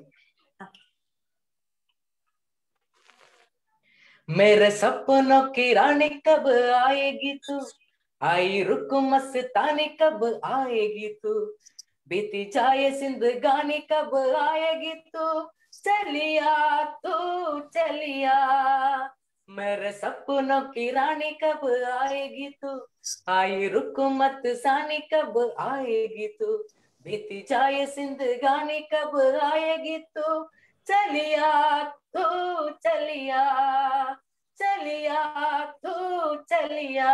मेरे सपनों की रानी कब आएगी तू आई रुक मस्तानी कब आएगी तू बीती जाए जिंदगानी कब आएगी तू चलिया तू चलिया मेरे सपनों की रानी कब आएगी तू आई रुक मत सानी कब आएगी तू बीती जाए जिंदगानी कब आएगी तू चलिया तू चलिया चलिया तू चलिया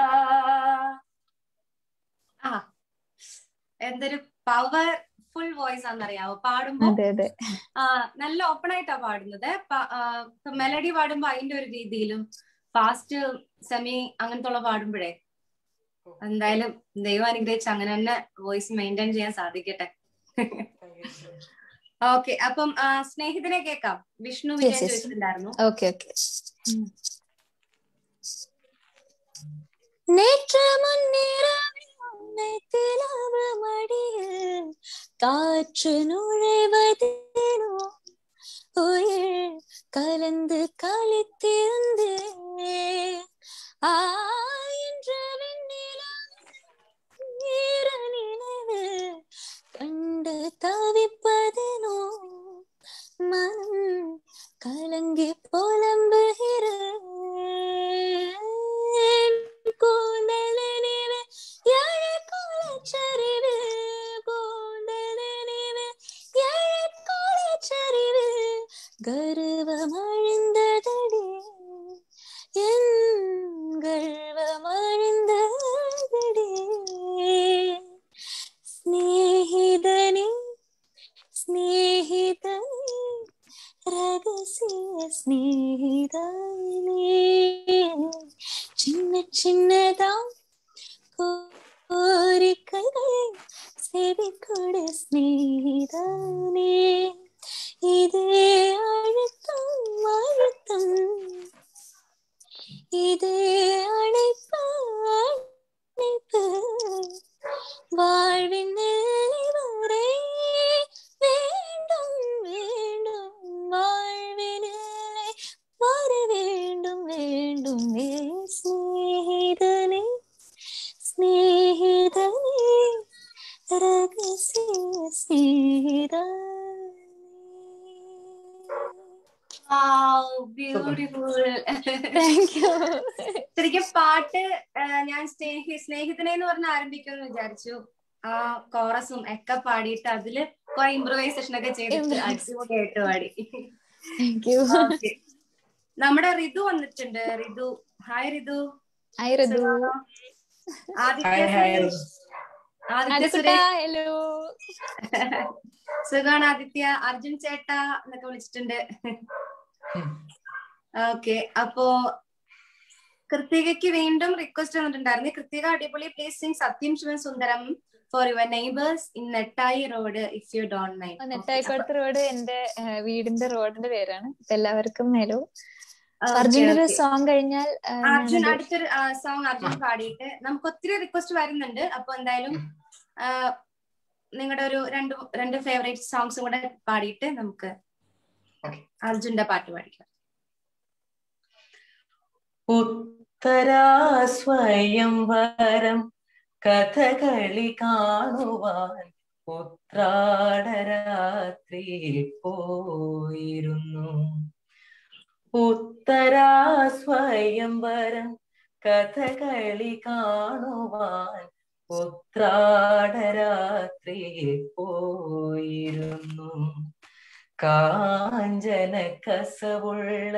ആ എന്തൊരു പവർഫുൾ വോയിസ് ആണെന്നറിയാവോ പാടുമ്പോ അതെ അതെ ആ നല്ല ഓപ്പൺ ആയിട്ടാ പാടുന്നത് മെലഡി പാടുമ്പോ അതിന്റെ ഒരു രീതിയിലും ഫാസ്റ്റ് സെമി അങ്ങനത്തെ ഉള്ള പാടുമ്പോഴേ എന്തായാലും ദൈവം അനുഗ്രഹിച്ച് അങ്ങനെ തന്നെ വോയിസ് മെയിൻറ്റെയിൻ ചെയ്യാൻ സാധിക്കട്ടെ ഓക്കെ അപ്പം ആ, സ്നേഹിതനെ കേൾക്കാം വിഷ്ണു വിജയൻ Yes, yes. ചോദിച്ചിട്ടുണ്ടായിരുന്നു ഓക്കെ ഓക്കെ நேற்று முன்னிரவில் உன்னை திலவு மடியில் காற்று நுழைவதேனோ உயிர் கலந்து கழித்திருந்தே ஆ என்ற வெண்ணிலா ஈர நினைவு கண்டு தவிப்பதனோ மனம் கலங்கி புலம்புகிறேன் கூந்தலனிவே ஏழை குலச்சரிவு கூந்தலனிவே ஏழை கர்வமழிந்ததடி என் கர்வமழிந்ததடி സ്നേഹിതനെ സ്നേഹിതനെ രഹസ്യ സ്നേഹിതനെ ചിന്ന ചിന്നതാ കോരിക്കകൾ செவிக்கொடு സ്നേഹിതനെ இதே அழுத்தம் அழுத்தம் இதே அழைப்பு அழைப்பு வாழ்வின் எல்லை வரை வேண்டும் வேண்டும் வாழ்வின் எல்லை வர வேண்டும் வேண்டும் ஏ സ്നേഹിതനെ സ്നേഹിതനെ രഹസ്യ ബ്യൂട്ടിഫുൾ താങ്ക് യു ശരിക്കും പാട്ട് ആ, ഞാൻ സ്നേഹി സ്നേഹിതനെ എന്ന് പറഞ്ഞ് ആരംഭിക്കുമെന്ന് വിചാരിച്ചു ആ കോറസും ഒക്കെ പാടിയിട്ട് അതില് കുറെ ഇംപ്രവൈസേഷൻ ഒക്കെ ചെയ്തിട്ട് അടിപൊളിയായിട്ട് പാടി താങ്ക് യു Okay. നമ്മുടെ ഋതു വന്നിട്ടുണ്ട് ഋതു ഹായ് ഋതു ഹായ് ഋതു സുഖാണോ? ആദിത്യ ഹായ് ഹായ് സുരേഷ് ആദിത്യ ആദിക്കുട്ട സുരേഷ് ഹലോ സുഖാണ് ആദിത്യ അർജുൻ ചേട്ടാ എന്നൊക്കെ വിളിച്ചിട്ടുണ്ട് ഓക്കെ അപ്പോ കൃത്തികയ്ക്ക് വീണ്ടും റിക്വസ്റ്റ് വന്നിട്ടുണ്ടായിരുന്നു കൃത്തിക അടിപൊളി please sing Sathyam Sivan Sundaram for your neighbours in Nettayi road if you don't mind നെട്ടായിക്കോടത്ത് റോഡ് എന്റെ ആ, വീടിന്റെ റോഡിന്റെ പേരാണ് അപ്പൊ എല്ലാവർക്കും ഹലോ അർജുന്റെ ഒരു സോങ് കഴിഞ്ഞാൽ ആ, അർജുൻ ഞാനത് അടുത്തൊരു സോങ് അർജുൻ പാടിയിട്ട് നമുക്ക് ഒത്തിരി റിക്വസ്റ്റ് വരുന്നുണ്ട് അപ്പൊ എന്തായാലും നിങ്ങളുടെ ഒരു രണ്ട് രണ്ട് ഫേവറേറ്റ് സോങ്സും കൂടെ പാടിയിട്ട് നമുക്ക് Okay. അർജുന്റെ പാട്ട് പാടിക്കാം ഉത്തരാ സ്വയംവരം കഥകളി കാണുവാൻ ഉത്രാടരാത്രിയിൽ പോയിരുന്നു ഉത്തരാ സ്വയംവരം കഥകളി കാണുവാൻ ഉത്രാടരാത്രിയിൽ പോയിരുന്നു കാഞ്ചന കസവുള്ള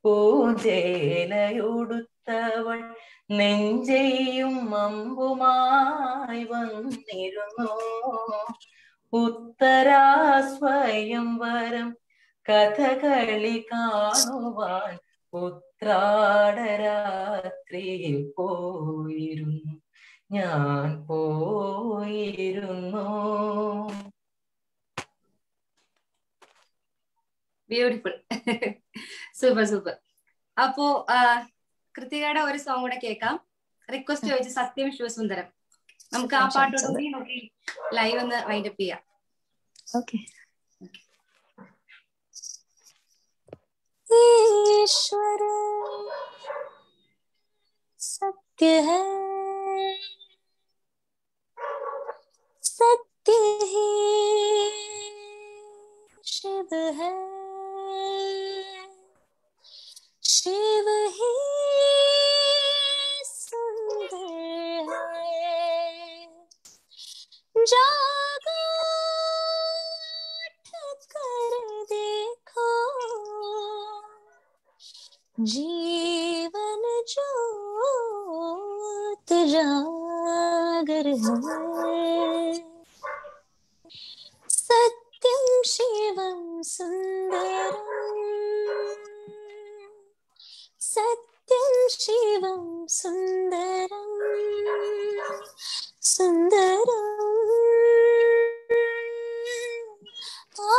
പൂഞ്ചേലയുടുത്തവൾ നെഞ്ചെയും അമ്പുമായി വന്നിരുന്നു ഉത്തരാ സ്വയംവരം കഥകളി കാണുവാൻ ഉത്രാടരാത്രിയിൽ പോയിരുന്നു ഞാൻ പോയിരുന്നു ബ്യൂട്ടിഫുൾ സൂപ്പർ സൂപ്പർ അപ്പോ ആ, കൃതികയുടെ ഒരു സോങ് കൂടെ കേൾക്കാം റിക്വസ്റ്റ് ചോദിച്ചു സത്യം ശിവസുന്ദരം നമുക്ക് ആ പാട്ടോടുകൂടി നോക്കി ലൈവ് ഒന്ന് വൈൻഡപ്പ് ചെയ്യാം ഓക്കെ ईश्वर सत्य है सत्य ही शिव है शिव ही सुंदर है जागो उठ कर देखो जीवन जोत जागर है सत्यम शिवम सुंदरम सत्यम शिवम सुंदरम सुंदरम आ,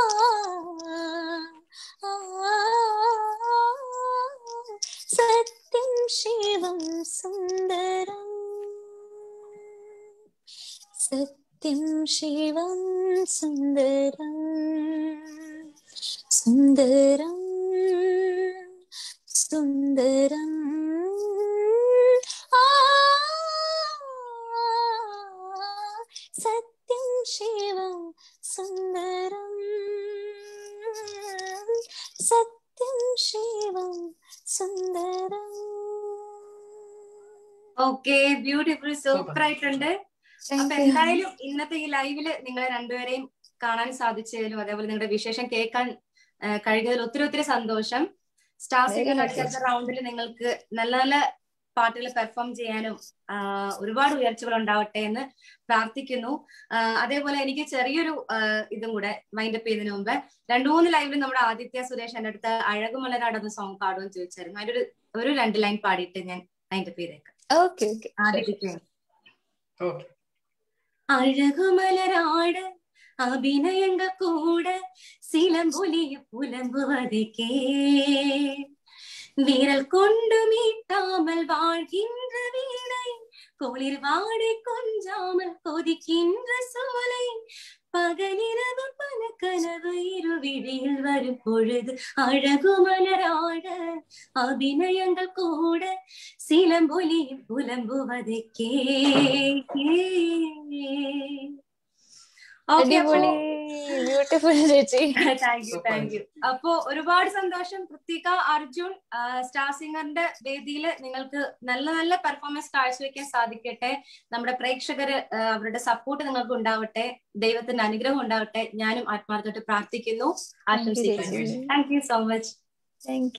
आ, सत्यं शिवं सुन्दरम् सत्यं शिवं सुन्दरम् सुन्दरं सुन्दरम् आ सत्यं शिवं सुन्दरम् सत्यं शिवं സുന്ദരം ഓക്കെ ബ്യൂട്ടിഫുൾ സൂപ്പർ ആയിട്ടുണ്ട് അപ്പൊ എന്തായാലും ഇന്നത്തെ ഈ ലൈവില് നിങ്ങളെ രണ്ടുപേരെയും കാണാൻ സാധിച്ചതിലും അതേപോലെ നിങ്ങളുടെ വിശേഷം കേൾക്കാൻ ആ, കഴിഞ്ഞതിൽ ഒത്തിരി ഒത്തിരി സന്തോഷം സ്റ്റാർ Very സിംഗർ happy. അടുത്ത റൗണ്ടിൽ നിങ്ങൾക്ക് നല്ല നല്ല പാട്ടുകൾ പെർഫോം ചെയ്യാനും ആ, ഒരുപാട് ഉയർച്ചകൾ ഉണ്ടാവട്ടെ എന്ന് പ്രാർത്ഥിക്കുന്നു ആ, അതേപോലെ എനിക്ക് ചെറിയൊരു ആ, ഇതും കൂടെ മൈൻഡപ്പ് ചെയ്തതിനു മുമ്പ് രണ്ടു മൂന്ന് ലൈവിൽ നമ്മുടെ ആദിത്യ സുരേഷ് എന്റെ അടുത്ത് അഴകുമലരാടുന്ന സോങ് പാടുമെന്ന് ചോദിച്ചായിരുന്നു അതിന്റെ ഒരു ഒരു രണ്ട് ലൈൻ പാടിയിട്ട് ഞാൻ മൈൻഡപ്പ് ചെയ്തേക്കാം ഓക്കെ ഓക്കെ ആദിത്യക്ക് വേണ്ടി. ഓക്കെ അഴകുമലരാട് അഭിനയങ്ക கூட சிலம்பொலிய புலம்புவதற்கே விரல் கொண்டு மீட்டாமல் வாழ்கின்ற வீணை குளிர் வாடை கொஞ்சாமல் கொதிக்கின்ற சோலை பகலிரவு பல கனவு இருவிழியில் வரும் பொழுது அழகுமலராட அபிநயங்கள் கூட சிலம்பொலி புலம்புவதற்கே Okay, അപ്പോ- അടിപൊളി ബ്യൂട്ടിഫുൾ ചേച്ചി താങ്ക് യു താങ്ക് യു അപ്പോ ഒരുപാട് സന്തോഷം പൃഥ്വിക അർജുൻ ആ, സ്റ്റാർ സിംഗറിന്റെ വേദിയിൽ നിങ്ങൾക്ക് നല്ല നല്ല പെർഫോമൻസ് കാഴ്ചവെക്കാൻ സാധിക്കട്ടെ നമ്മുടെ പ്രേക്ഷകര് ആ, അവരുടെ സപ്പോർട്ട് നിങ്ങൾക്ക് ഉണ്ടാവട്ടെ ദൈവത്തിന്റെ അനുഗ്രഹം ഉണ്ടാവട്ടെ ഞാനും ആത്മാർത്ഥമായിട്ട് പ്രാർത്ഥിക്കുന്നു ആശംസിക്കുന്നു ചേച്ചി. Thank you so much thank